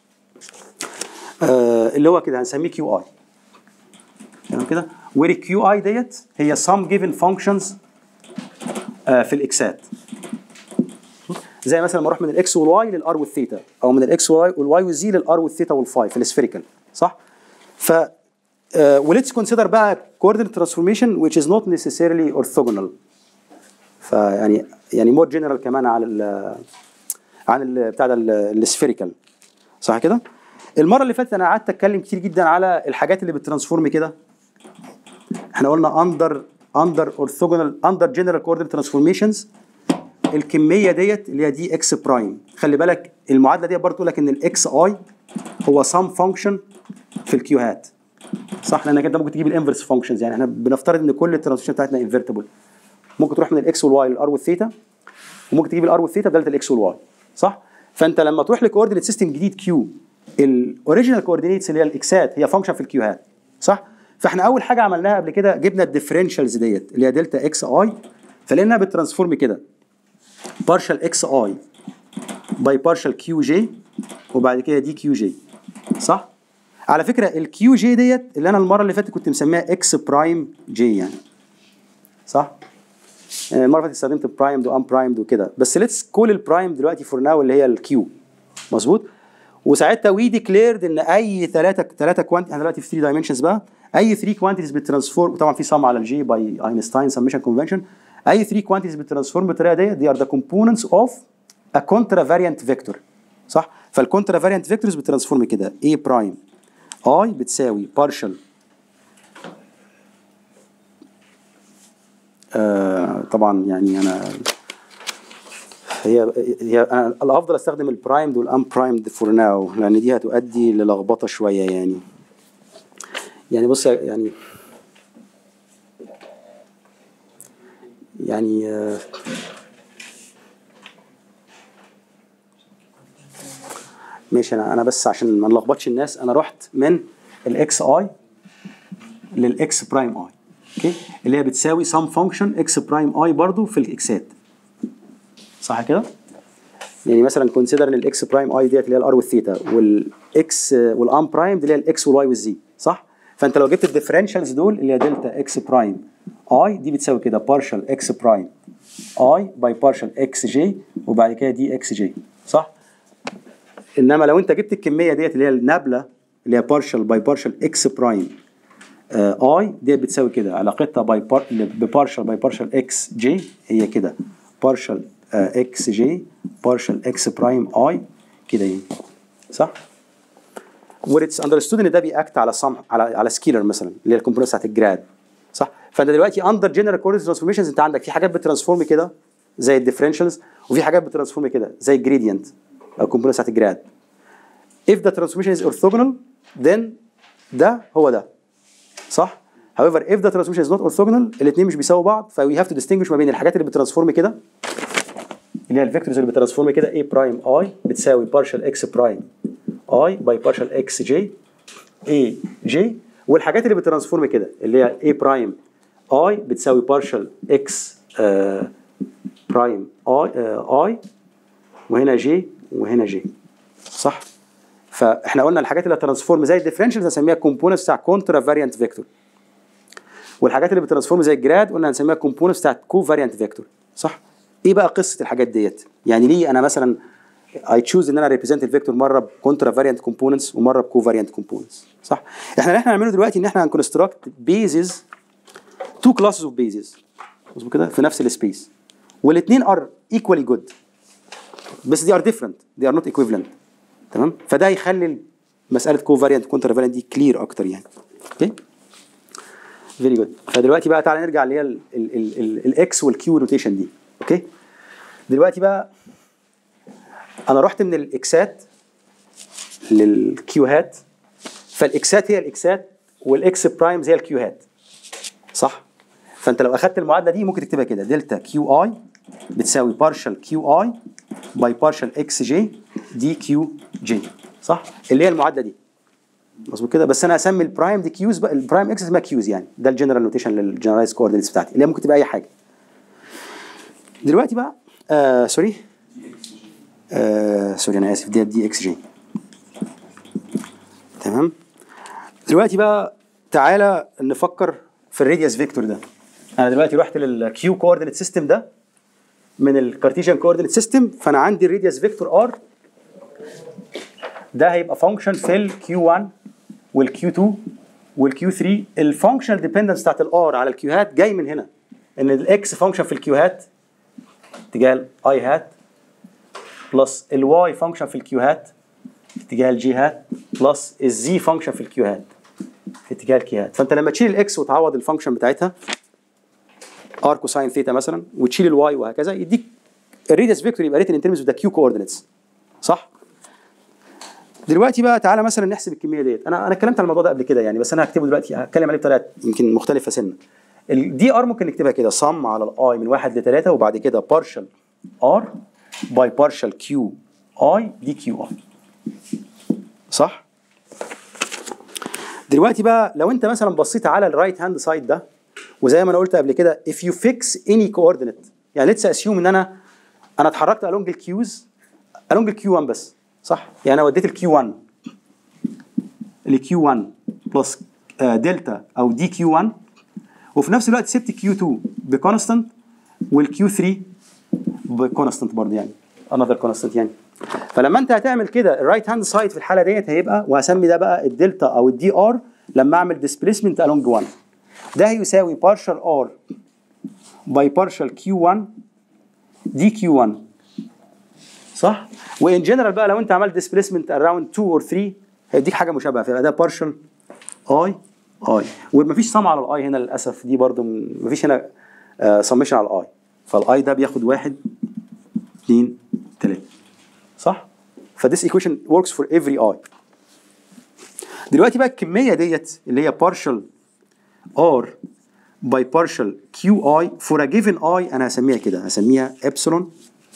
اللي هو كده هنسميه كيو اي تمام كده وير الكيو اي ديت هي some given functions آه، في الاكسات زي مثلا لما اروح من الاكس والواي للار والثيتا او من الاكس والواي والواي والزي للار والثيتا والفاي في السفيريكال صح ف وليتس كونسيدر بقى coordinate transformation which is not necessarily orthogonal فيعني يعني مور جنرال كمان على ال عن ال بتاع ده السفيريكال صح كده المره اللي فاتت انا قعدت اتكلم كتير جدا على الحاجات اللي بترانسفورم كده احنا قلنا اندر اندر اورثوجونال اندر جنرال كوردينيت ترانسفورميشنز الكميه ديت اللي هي دي اكس برايم خلي بالك المعادله دي برضه تقول لك ان الاكس اي هو سام فانكشن في الكيوهات صح لانك انت ممكن تجيب الانفرس فانكشنز يعني احنا بنفترض ان كل الترانسفورميشن بتاعتنا انفيرتبل ممكن تروح من الاكس والواي للار والثيتا وممكن تجيب الار والثيتا بداله الاكس والواي صح فانت لما تروح لكوردينيت سيستم جديد كيو الاوريجينال كوردينيتس اللي هي الاكسات هي فانكشن في الكيوهات صح فاحنا اول حاجه عملناها قبل كده جبنا الديفرنشالز ديت اللي هي دلتا اكس اي فلقيناها بترانسفورم كده بارشال اكس اي باي بارشال كيو جي وبعد كده دي كيو جي صح على فكره الكيو جي ديت اللي انا المره اللي فاتت كنت مسميها اكس برايم جي يعني صح آه، المره اللي فاتت استخدمت برايمد وان برايمد وكده بس ليتس كول البرايم دلوقتي فور ناو اللي هي الكيو مظبوط وساعتها وي ديكليرد ان اي ثلاثه ثلاثه كوانت احنا دلوقتي في 3 دايمنشنز بقى اي 3 كوانتيتيز بترانسفورم وطبعا في سم على الجي باي اينشتاين سميشن كونفنشن اي 3 كوانتيتيز بترانسفورم بالطريقه ديت دي ار ذا كومبوننتس اوف ا كونترا فاريانت فيكتور صح فالكونترا فاريانت فيكتورز بترانسفورم كده A برايم I بتساوي partial آه طبعا يعني انا هي هي انا الافضل استخدم البرايمد والان برايمد فور ناو لان دي هتؤدي للخبطه شويه يعني يعني بص يعني يعني آه، ماشي انا انا بس عشان ما نلخبطش الناس انا رحت من الاكس اي للاكس برايم اي اوكي اللي هي بتساوي سم فانكشن اكس برايم اي برضو في الاكسات صح كده؟ يعني مثلا كونسيدر ان الاكس برايم اي ديت اللي هي الار والثيتا والاكس والان برايم دي اللي هي الاكس والواي والزي صح؟ فانت لو جبت الديفرنشالز دول اللي هي دلتا اكس برايم اي دي بتساوي كده بارشال اكس برايم اي باي بارشال اكس جي وبعد كده دي اكس جي صح؟ انما لو انت جبت الكميه ديت اللي هي النابله اللي هي بارشال باي بارشال اكس برايم اي ديت بتساوي كده علاقتها باي بار ببارشال باي بارشال اكس جي هي كده بارشال اكس جي بارشال اكس برايم اي كده يعني صح؟ واتس اندرستود ان ده بيأكت على صم على على سكيلر مثلا اللي هي الكومبوننت بتاعت الجراد صح؟ فانت دلوقتي اندر جنرال كوردينيت ترانسفورميشنز انت عندك في حاجات بترانسفورم كده زي الديفرنشالز وفي حاجات بترانسفورم كده زي الجريدينت او الكومبوننت بتاعت الجراد if the transformation is orthogonal then ده هو ده صح however if the transformation is not orthogonal الاثنين مش بيساووا بعض ف we have to distinguish ما بين الحاجات اللي بترانسفورم كده اللي هي الفيكتورز اللي بترانسفورم كده a برايم i بتساوي partial x برايم i by partial x j a j والحاجات اللي بترانسفورم كده اللي هي a برايم i بتساوي partial x آه، برايم i آه، i وهنا j وهنا j صح فاحنا قلنا الحاجات اللي هترانسفورم زي الديفرنشالز هنسميها كومبوننتس بتاع كونترا فاريانت فيكتور والحاجات اللي بترانسفورم زي الجراد قلنا هنسميها كومبوننتس بتاعت كو فاريانت فيكتور صح ايه بقى قصه الحاجات ديت يعني ليه انا مثلا اي تشوز ان انا ريبريزنت الفيكتور مره بكونترا فاريانت كومبوننتس ومره بكو فاريانت كومبوننتس صح احنا اللي احنا هنعمله دلوقتي ان احنا هنكونستراكت بيزز تو كلاسز اوف بيزز مظبوط كده في نفس السبيس والاثنين ار ايكوالي جود بس دي ار ديفرنت دي ار نوت ايكويفالنت تمام فده هيخلي مساله كو فاريانت كونترا فاريانت دي كلير اكتر يعني اوكي فيري جود فدلوقتي بقى تعالى نرجع اللي هي الاكس والكيو روتيشن دي اوكي دلوقتي بقى انا رحت من الاكسات للكيوهات فالاكسات هي الاكسات والاكس برايمز هي الكيوهات صح فانت لو اخدت المعادله دي ممكن تكتبها كده دلتا كيو اي بتساوي بارشال كيو اي باي بارشال اكس جي دي كيو جي صح اللي هي المعادله دي مظبوط كده بس انا هسمي البرايم دي كيوز بقى البرايم اكس اسمها كيوز يعني ده الجنرال نوتيشن للجنرالايز كوردينيتس بتاعتي اللي هي ممكن تبقى اي حاجه دلوقتي بقى آه سوري آه سوري انا اسف دي دي اكس جي تمام دلوقتي بقى تعالى نفكر في الراديوس فيكتور ده انا دلوقتي رحت للكيو كوردينيت سيستم ده من الكارتيجن كوردينيت سيستم فانا عندي الراديوس فيكتور ار ده هيبقى فانكشن في الكيو 1 والكيو 2 والكيو 3 الفانكشنال ديبندنس بتاعت الار على الكيوهات جاي من هنا ان الاكس فانكشن في الكيوهات اتجاه الاي هات بلس الواي فانكشن في الكيوهات في اتجاه الجي هات بلس الزي فانكشن في الكيوهات في اتجاه الكيوهات فانت لما تشيل الاكس وتعوض الفانكشن بتاعتها ار كوساين ثيتا مثلا وتشيل الواي وهكذا يديك الريديوس فيكتور يبقى ريتن ان ترمز ذا كيو كوردينيتس صح؟ دلوقتي بقى تعالى مثلا نحسب الكميه ديت انا انا اتكلمت عن الموضوع ده قبل كده يعني بس انا هكتبه دلوقتي هتكلم عليه بطريقه يمكن مختلفه سنه الدي ار ممكن نكتبها كده صم على الاي من واحد لثلاثه وبعد كده بارشل ار باي بارشل كيو اي دي كيو اي صح دلوقتي بقى لو انت مثلا بصيت على الرايت هاند سايد ده وزي ما انا قلت قبل كده if you fix any coordinate يعني let's assume ان انا انا اتحركت along الكيوز along الكيو 1 بس صح يعني انا وديت الكيو 1 الكيو 1 بلس دلتا او دي كيو 1 وفي نفس الوقت سبت كيو 2 بكونستنت والكيو 3 بكونستنت برضه يعني another constant يعني فلما انت هتعمل كده الرايت هاند سايد في الحاله ديت هيبقى وهسمي ده بقى الدلتا او الدي ار لما اعمل ديسبيسمنت along 1 ده هيساوي partial r by partial q1 دي q1 صح؟ وان جنرال بقى لو انت عملت ديسبيسمنت اراوند 2 اور 3 هيديك حاجه مشابهه فيبقى ده partial اي اي ومفيش سم على الاي هنا للاسف دي برضو م- مفيش هنا سمشن على الاي فالاي ده بياخد واحد اثنين ثلاثة صح؟ فديس ايكويشن وركس فور افري اي دلوقتي بقى الكميه ديت اللي هي partial r by partial qi for a given i انا هسميها كده هسميها ابسلون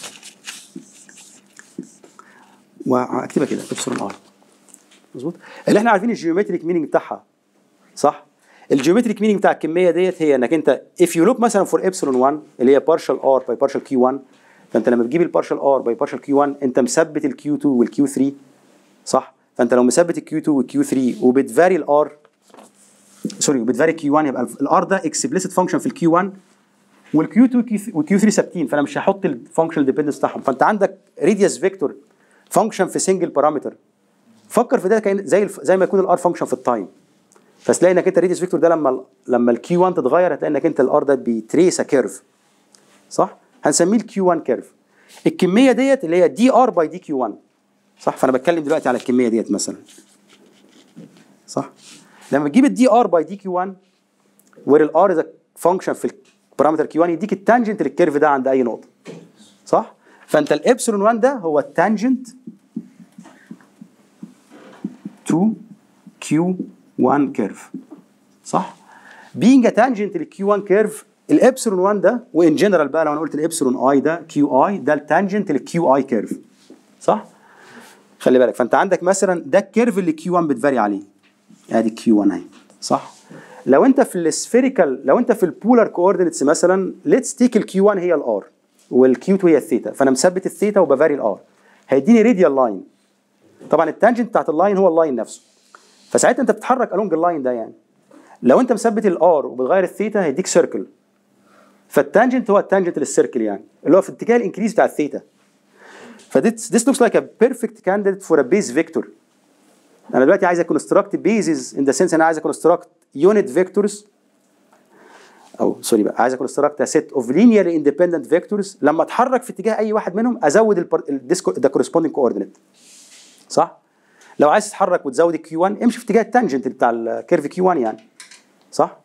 وهكتبها كده ابسلون i مظبوط اللي احنا عارفين الجيومتريك مينينج بتاعها صح الجيومتريك مينينج بتاع الكميه ديت هي انك انت if you look مثلا for epsilon 1 اللي هي partial r by partial q1 فانت لما بتجيب البارشال r by partial q1 انت مثبت الq 2 والq 3 صح فانت لو مثبت الq 2 والq 3 وبتفاري الr سوري وبتفاري q 1 يبقى الار ده explicit function في الq 1 والq 2 والq 3 ثابتين فانا مش هحط الفانكشنال ديبندنس بتاعهم فانت عندك ريديوس فيكتور فانكشن في سنجل بارامتر فكر في ده كأن زي الف... زي ما يكون الار فانكشن في التايم فتلاقي انك انت ريديوس فيكتور ده لما ال- لما الكيو 1 تتغير هتلاقي انك انت الار ده بيتريس كيرف صح هنسميه الكيو 1 كيرف الكميه ديت اللي هي دي ار باي دي كيو 1 صح فانا بتكلم دلوقتي على الكميه ديت مثلا صح لما تجيب الدي ار باي دي كيو 1 وير الار از فانكشن في البارامتر كيو 1 يديك التانجنت للكيرف ده عند اي نقطه صح فانت الابسلون 1 ده هو التانجنت to Q1 كيرف صح؟ being a tangent لل Q1 كيرف الابسلون 1 ده وان جنرال بقى لو انا قلت الابسلون اي ده كيو اي ده التانجنت للكيو اي كيرف صح؟ خلي بالك فانت عندك مثلا ده الكيرف اللي كيو 1 بتفاري عليه ادي كيو 1 اهي صح؟ لو انت في السفيريكال لو انت في البولار كوردينتس مثلا ليتس تيك الكيو 1 هي الار والكيو 2 هي الثيتا فانا مثبت الثيتا وبفاري الار هيديني راديال لاين طبعا التانجنت بتاعت اللاين هو اللاين نفسه فساعتها انت بتتحرك الونج اللاين ده يعني لو انت مثبت الار وبتغير الثيتا هيديك سيركل فالتانجنت هو التانجنت للسيركل يعني اللي هو في اتجاه الانكريز بتاع الثيتا فديس this looks like a perfect candidate for a base vector انا دلوقتي عايز اكونستراكت بيزز ان ذا سنس انا عايز اكونستراكت يونت فيكتورز او سوري بقى عايز اكونستراكت سيت اوف لينيرلي اندبندنت فيكتورز لما اتحرك في اتجاه اي واحد منهم ازود ذا كورسبوندينج كوردينيت صح لو عايز تتحرك وتزود الكيو 1 امشي في اتجاه التانجنت بتاع الكيرف كيو 1 يعني صح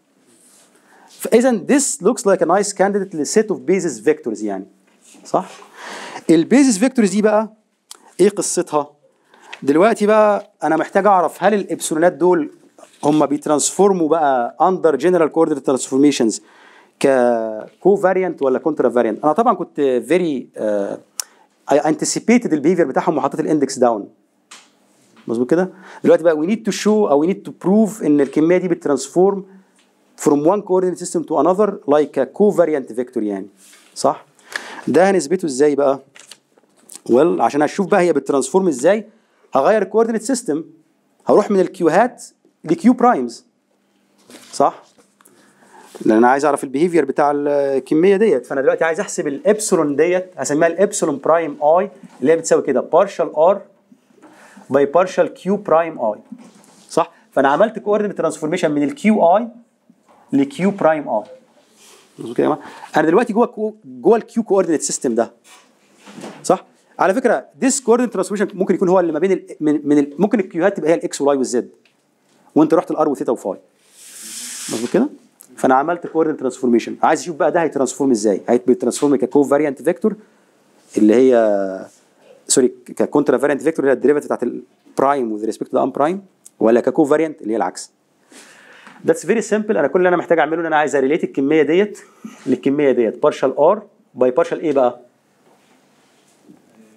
فاذا this looks like a nice candidate لset of basis vectors يعني صح البيزس فيكتورز دي بقى ايه قصتها دلوقتي بقى انا محتاج اعرف هل الابسلونات دول هم بيترانسفورموا بقى اندر جنرال كوردينيت ترانسفورميشنز ككو فاريانت ولا كونترا فاريانت انا طبعا كنت فيري اي انتسيبيتد البيهيفير بتاعهم وحطيت الاندكس داون مظبوط كده دلوقتي بقى وي نيد تو شو او وي نيد تو بروف ان الكميه دي بترانسفورم from one coordinate system to another like a covariant vector يعني صح ده هنثبته ازاي بقى ويل عشان اشوف بقى هي بترانسفورم ازاي هغير الكوردينيت سيستم هروح من الكيوهات لكيو برايمز صح لان انا عايز اعرف البيهيفير بتاع الكميه ديت فانا دلوقتي عايز احسب الابسلون ديت هسميها الابسلون برايم اي اللي هي بتساوي كده بارشال ار باي بارشال كيو برايم اي صح فانا عملت كوردينيت ترانسفورميشن من الكيو اي لكيو برايم اي مظبوط كده يا جماعه انا دلوقتي جوه كو- جوه الكيو كوردينيت سيستم ده صح على فكره ديس كوردينيت ترانسفورميشن ممكن يكون هو اللي ما بين ال من, من ال ممكن الكيوهات تبقى هي الاكس والواي والزد وانت رحت الار وثيتا وفاي مظبوط كده فانا عملت كوردينيت ترانسفورميشن عايز اشوف بقى ده هيترانسفورم ازاي هيترانسفورم ككو فاريانت فيكتور اللي هي سوري ككونترا فاريانت فيكتور اللي هي الديريفيتيف بتاعت البرايم وذ ريسبكت تو ان برايم ولا ككو فاريانت اللي هي العكس ذاتس فيري سمبل انا كل اللي انا محتاج اعمله ان انا عايز اريليت الكميه ديت للكميه ديت بارشال ار باي بارشال ايه بقى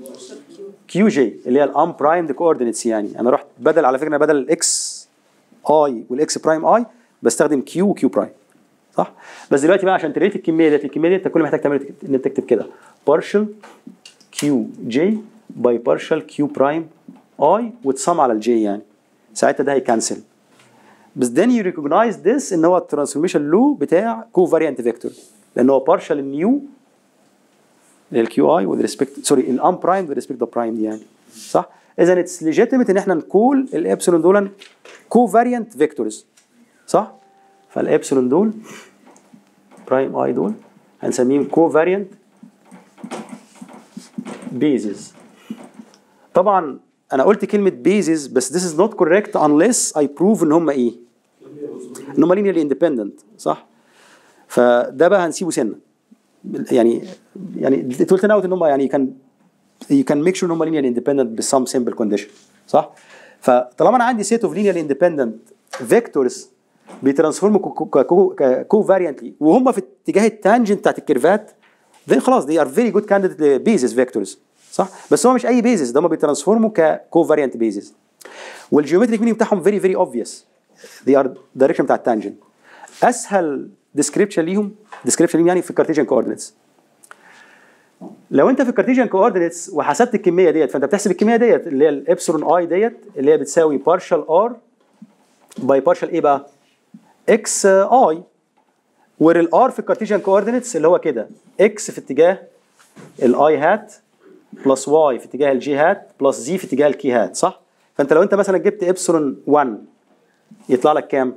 كيو جي اللي هي الان برايمد كوردينيتس يعني انا رحت بدل على فكره بدل الاكس اي والاكس برايم اي بستخدم كيو وكيو برايم صح بس دلوقتي بقى عشان تريت الكميه ديت الكميه ديت انت كل اللي محتاج تعمله ان انت تكتب كده partial كيو جي باي partial كيو برايم اي وتصم على الجي يعني ساعتها ده هيكنسل بس then you recognize this ان هو الترانسفورميشن لو بتاع كو فاريانت فيكتور لان هو partial النيو الكيو اي with respect سوري الان برايم with respect to prime دي يعني صح اذا اتس legitimate ان احنا نقول الابسلون دول كو فاريانت فيكتورز صح فالابسلون دول برايم اي دول هنسميهم كو فاريانت بيزز طبعا انا قلت كلمه بيزز بس this is not correct unless I prove ان هم ايه ان هم linearly independent صح فده بقى هنسيبه سنه يعني يعني قلت اوت ان هم يعني كان you can make sure ان هم linearly independent ب some simple condition صح فطالما انا عندي set of linearly independent vectors بيترانسفورموا كو فاريانتلي وهم في اتجاه التانجنت بتاعت الكيرفات then خلاص they are very good candidate basis vectors صح بس هو مش اي بيزس ده هم بيترانسفورموا ككو فاريانت بيزس والجيومتريك مينينج بتاعهم فيري فيري اوبفيوس they are direction بتاع التانجنت اسهل ديسكريبشن ليهم ديسكريبشن ليهم يعني في الكارتيجن كوردينتس لو انت في الكارتيجن كوردينتس وحسبت الكميه ديت فانت بتحسب الكميه ديت اللي هي الابسلون اي ديت اللي هي بتساوي بارشال ار باي بارشال ايه بقى؟ اكس اي والار في الكارتيجن كوردينتس اللي هو كده اكس في اتجاه الاي هات بلس واي في اتجاه الجي هات بلس زي في اتجاه الكي هات صح؟ فانت لو انت مثلا جبت ابسلون 1 يطلع لك كام؟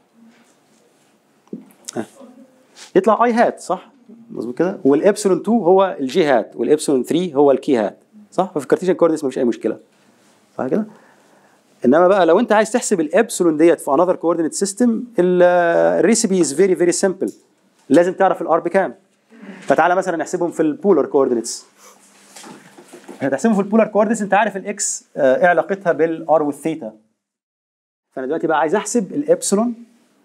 ها. يطلع اي هات صح؟ مظبوط كده؟ والابسلون 2 هو الجي هات والابسلون 3 هو الكي هات صح؟ ففي الكارتيجن كوردينتس مفيش اي مشكله صح كده؟ انما بقى لو انت عايز تحسب الابسلون ديت في انذر كوردينيت سيستم الريسيبي از فيري فيري سمبل لازم تعرف الار بكام فتعالى مثلا نحسبهم في البولار كوردينيتس هتحسبهم في البولار كوردينيتس انت عارف الاكس آه، ايه علاقتها بالار والثيتا فانا دلوقتي بقى عايز احسب الابسلون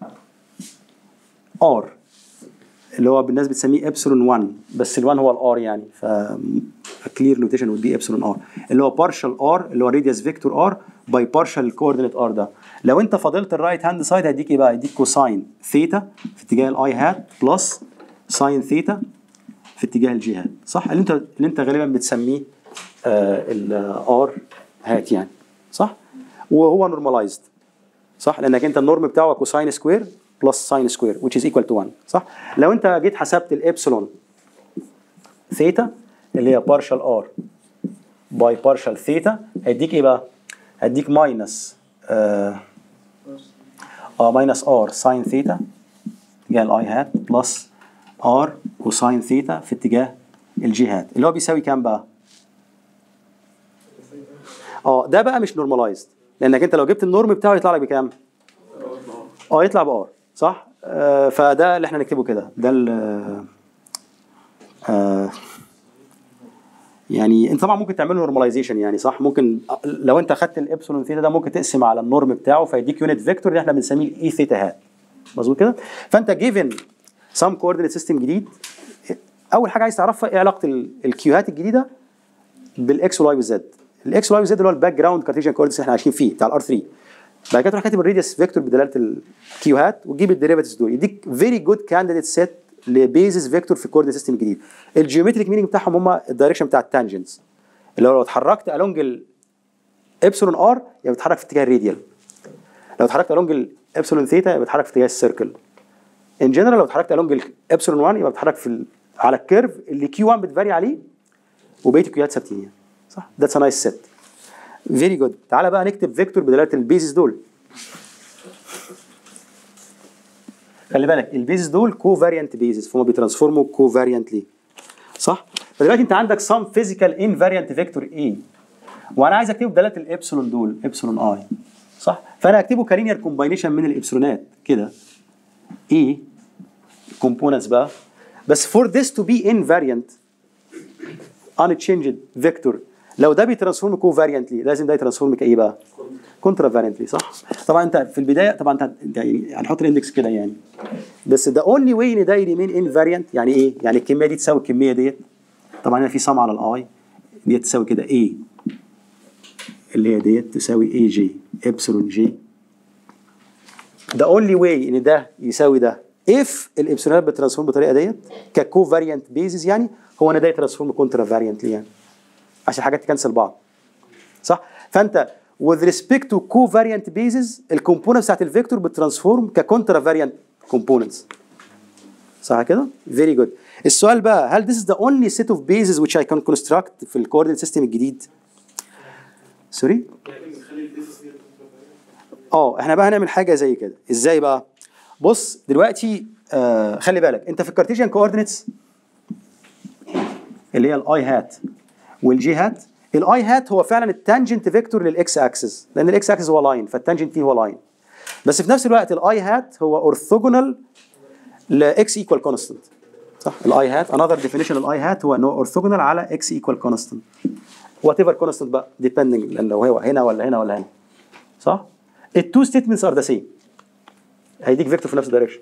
ار اللي هو بالناس بتسميه ابسلون 1 بس ال1 هو الار يعني ف كلير نوتيشن would be ابسلون ار اللي هو بارشال ار اللي هو راديوس فيكتور ار باي بارشال كوردينيت ار ده لو انت فضلت الرايت هاند سايد هيديك ايه بقى؟ هيديك كوساين ثيتا في اتجاه الاي هات بلس ساين ثيتا في اتجاه الجي هات صح؟ اللي انت اللي انت غالبا بتسميه الار هات يعني صح؟ وهو نورماليزد صح؟ لانك انت النورم بتاعه كوساين سكوير بلس ساين سكوير which is equal to 1 صح؟ لو انت جيت حسبت الابسلون ثيتا اللي هي بارشال ار باي بارشال ثيتا هيديك ايه بقى؟ هيديك ماينس اه اه ماينس ار ساين ثيتا اتجاه الاي هات بلس ار كوساين ثيتا في اتجاه الجي هات اللي هو بيساوي كام بقى؟ اه ده بقى مش نورماليزد لانك انت لو جبت النورم بتاعه يطلع لك بكام؟ اه يطلع بار صح؟ آه فده اللي احنا نكتبه كده ده ال آه يعني انت طبعا ممكن تعمل نورماليزيشن يعني صح ممكن لو انت خدت الابسلون ثيتا ده ممكن تقسم على النورم بتاعه فيديك يونت فيكتور اللي احنا بنسميه الاي ثيتا هات مظبوط كده فانت جيفن سام كوردينيت سيستم جديد اول حاجه عايز تعرفها ايه علاقه ال- الكيوهات الجديده بالاكس والواي والزد الاكس والواي والزد اللي هو الباك جراوند كارتيجن كوردينيتس اللي احنا عايشين فيه بتاع الار 3 بعد كده تروح كاتب الريديوس فيكتور بدلاله الكيوهات وتجيب الديريفاتيفز دول يديك فيري جود كانديديت سيت لبيزس فيكتور في الكوردينيت سيستم الجديد الجيومتريك مينينج بتاعهم هم الدايركشن بتاع التانجنتس اللي هو لو اتحركت الونج الابسلون ار يبقى بتتحرك في اتجاه الراديال لو اتحركت الونج الابسلون ثيتا يبقى بتتحرك في اتجاه السيركل ان جنرال لو اتحركت الونج الابسلون 1 يبقى بتتحرك في ال... على الكيرف اللي كيو 1 بتفاري عليه وبقيه الكيوات ثابتين يعني صح ذاتس ا نايس سيت فيري جود تعالى بقى نكتب فيكتور بدلاله البيزز دول خلي بالك البيزز دول كو فاريانت بيزز فهم بيترانسفورموا كو فاريانتلي صح فدلوقتي انت عندك سم فيزيكال انفاريانت فيكتور اي وانا عايز اكتبه بدلاله الابسلون دول ابسلون اي صح فانا هكتبه كلينير كومباينيشن من الابسلونات كده اي كومبوننتس بقى بس فور ذس تو بي invariant unchanged فيكتور لو ده بيترانسفورم كو فاريانتلي لازم ده يترانسفورم كايه بقى؟ كونترا فاريانتلي صح؟ طبعا انت في البدايه طبعا انت انت يعني هنحط الاندكس كده يعني بس ده اونلي واي ان ده يريمين انفاريانت يعني ايه؟ يعني الكميه دي تساوي الكميه ديت طبعا هنا في سم على الاي ديت تساوي كده A اللي هي ديت تساوي اي جي ابسلون جي the only way ان ده يساوي ده if الابسلونات بترانسفورم بالطريقه ديت ككو فاريانت بيزز يعني هو ان ده يترانسفورم كونترا فاريانتلي يعني عشان حاجات تكنسل بعض صح فانت with respect to covariant bases الكومبوننتس بتاعت الفيكتور بترانسفورم ككونترا فاريانت كومبوننتس صح كده؟ فيري جود السؤال بقى هل this is the only set of bases which I can construct في الكوردينيت سيستم الجديد؟ سوري؟ اه احنا بقى هنعمل حاجه زي كده ازاي بقى؟ بص دلوقتي آه خلي بالك انت في الكارتيجيان كوردينيتس اللي هي الاي هات والجي هات الاي هات هو فعلا التانجنت فيكتور للاكس اكسس لان الاكس اكسس هو لاين فالتانجنت فيه هو لاين بس في نفس الوقت الاي هات هو اورثوجونال لاكس ايكوال كونستنت صح الاي هات انذر ديفينيشن الاي هات هو انه اورثوجونال على اكس ايكوال كونستنت وات ايفر كونستنت بقى ديبندنج لو هو هنا ولا هنا ولا هنا صح التو ستيتمنتس ار ذا سيم هيديك فيكتور في نفس الدايركشن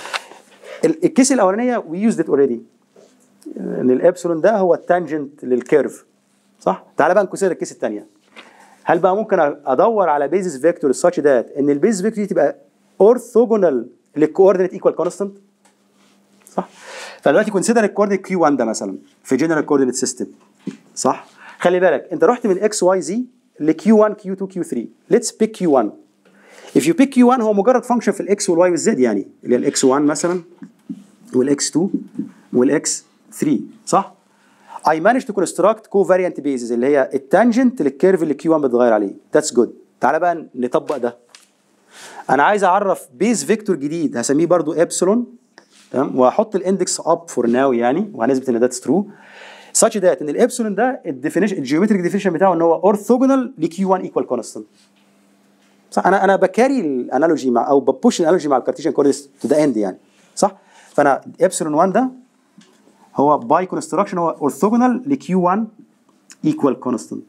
الكيس الاولانيه وي يوزد ات اوريدي ان الابسلون ده هو التانجنت للكيرف صح تعالى بقى نكسر الكيس الثانيه هل بقى ممكن ادور على بيزس فيكتور such ذات ان البيزس فيكتور دي تبقى اورثوجونال للكوردينيت ايكوال كونستنت صح فدلوقتي كونسيدر الكوردينيت كيو 1 ده مثلا في جنرال كوردينيت سيستم صح خلي بالك انت رحت من اكس واي زي لكيو 1 كيو 2 كيو 3 ليتس بيك كيو 1 if you pick Q1 هو مجرد فانكشن في الاكس والواي والزد يعني اللي هي الاكس 1 مثلا والاكس 2 والاكس 3 صح؟ I managed to construct covariant bases اللي هي التانجنت للكيرف اللي Q1 بتغير عليه that's good تعالى بقى نطبق ده انا عايز اعرف بيز فيكتور جديد هسميه برضو ابسلون تمام وهحط الاندكس اب فور ناو يعني وهنثبت ان ذاتس ترو such that ان الابسلون ده الديفينيشن الجيومتريك ديفينيشن بتاعه ان هو اورثوجونال لكيو 1 ايكوال كونستنت صح انا انا بكاري الانالوجي مع او ببوش الانالوجي مع الكارتيشن كوردينيتس تو ذا اند يعني صح فانا ابسلون 1 ده هو باي كونستراكشن هو اورثوجونال لكيو 1 ايكوال كونستنت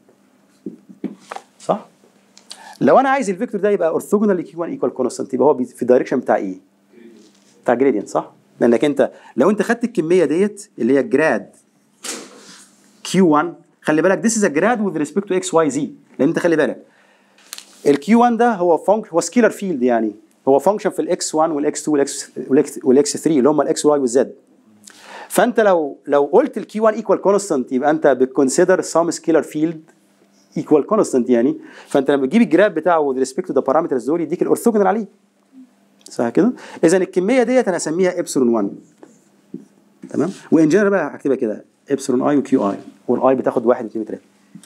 صح لو انا عايز الفيكتور ده يبقى اورثوجونال لكيو 1 ايكوال كونستنت يبقى هو بي- في الدايركشن بتاع ايه بتاع جريدينت صح لانك انت لو انت خدت الكميه ديت اللي هي جراد كيو 1 خلي بالك this is a grad with respect to x y z لان انت خلي بالك الكيو 1 ده هو فانكشن هو سكيلر فيلد يعني هو فانكشن في الاكس 1 والاكس 2 والاكس والاكس 3 اللي هم الاكس واي والزد فانت لو لو قلت الكيو 1 ايكوال كونستنت يبقى انت بتكونسيدر سام سكيلر فيلد ايكوال كونستنت يعني فانت لما تجيب الجراب بتاعه with respect to the parameters دول يديك الاورثوجونال عليه صح كده؟ اذا الكميه ديت انا هسميها ابسلون 1 تمام؟ وان جنرال بقى هكتبها كده ابسلون اي وكيو اي والاي بتاخد 1 2 3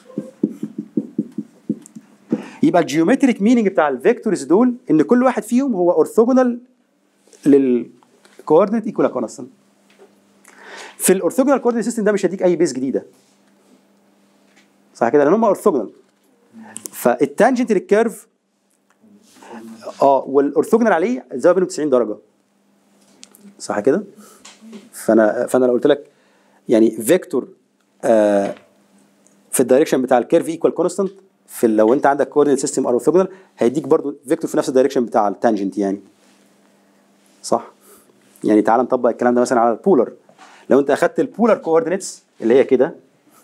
يبقى الجيومتريك مينينج بتاع الفيكتورز دول ان كل واحد فيهم هو اورثوجونال للكوردينيت ايكوال كونستنت في الاورثوجونال كوردينيت سيستم ده مش هيديك اي بيس جديده صح كده لان هم اورثوجونال فالتانجنت للكيرف اه والاورثوجونال عليه الزاويه بينهم 90 درجه صح كده فانا فانا لو قلت لك يعني فيكتور آه في الدايركشن بتاع الكيرف ايكوال كونستنت في ال- لو انت عندك كوردينيت سيستم اورثوجونال هيديك برضو فيكتور في نفس الدايركشن بتاع التانجنت يعني صح يعني تعال نطبق الكلام ده مثلا على البولر لو انت اخدت البولر كوردينيتس اللي هي كده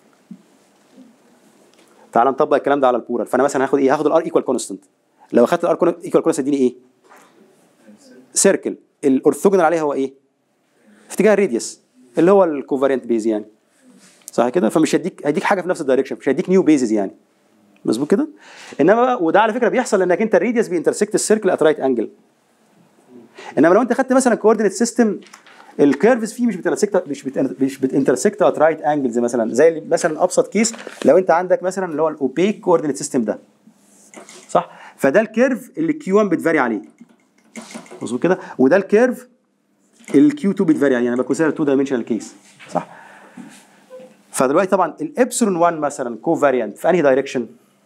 تعال نطبق الكلام ده على البولر فانا مثلا هاخد ايه هاخد الار ايكوال كونستنت لو اخدت الار ايكوال كونستنت اديني ايه سيركل الاورثوجونال عليها هو ايه في اتجاه الراديوس اللي هو الكوفارينت بيز يعني صح كده فمش هيديك هيديك حاجه في نفس الدايركشن مش هيديك نيو بيزز يعني مظبوط كده انما بقى وده على فكره بيحصل لانك انت الراديوس بينترسكت السيركل ات رايت انجل انما لو انت خدت مثلا كوردينيت سيستم الكيرفز فيه مش بتنترسكت مش بت مش بتنترسكت ات رايت انجلز مثلا زي اللي- مثلا ابسط كيس لو انت عندك مثلا اللي هو الاوبيك كوردينيت سيستم ده صح فده الكيرف اللي كيو 1 بتفاري عليه مظبوط كده وده الكيرف الكيو 2 بتفاري عليه يعني بكونسيدر 2 دايمنشنال كيس صح فدلوقتي طبعا الابسلون 1 مثلا كوفاريانت في انهي دايركشن؟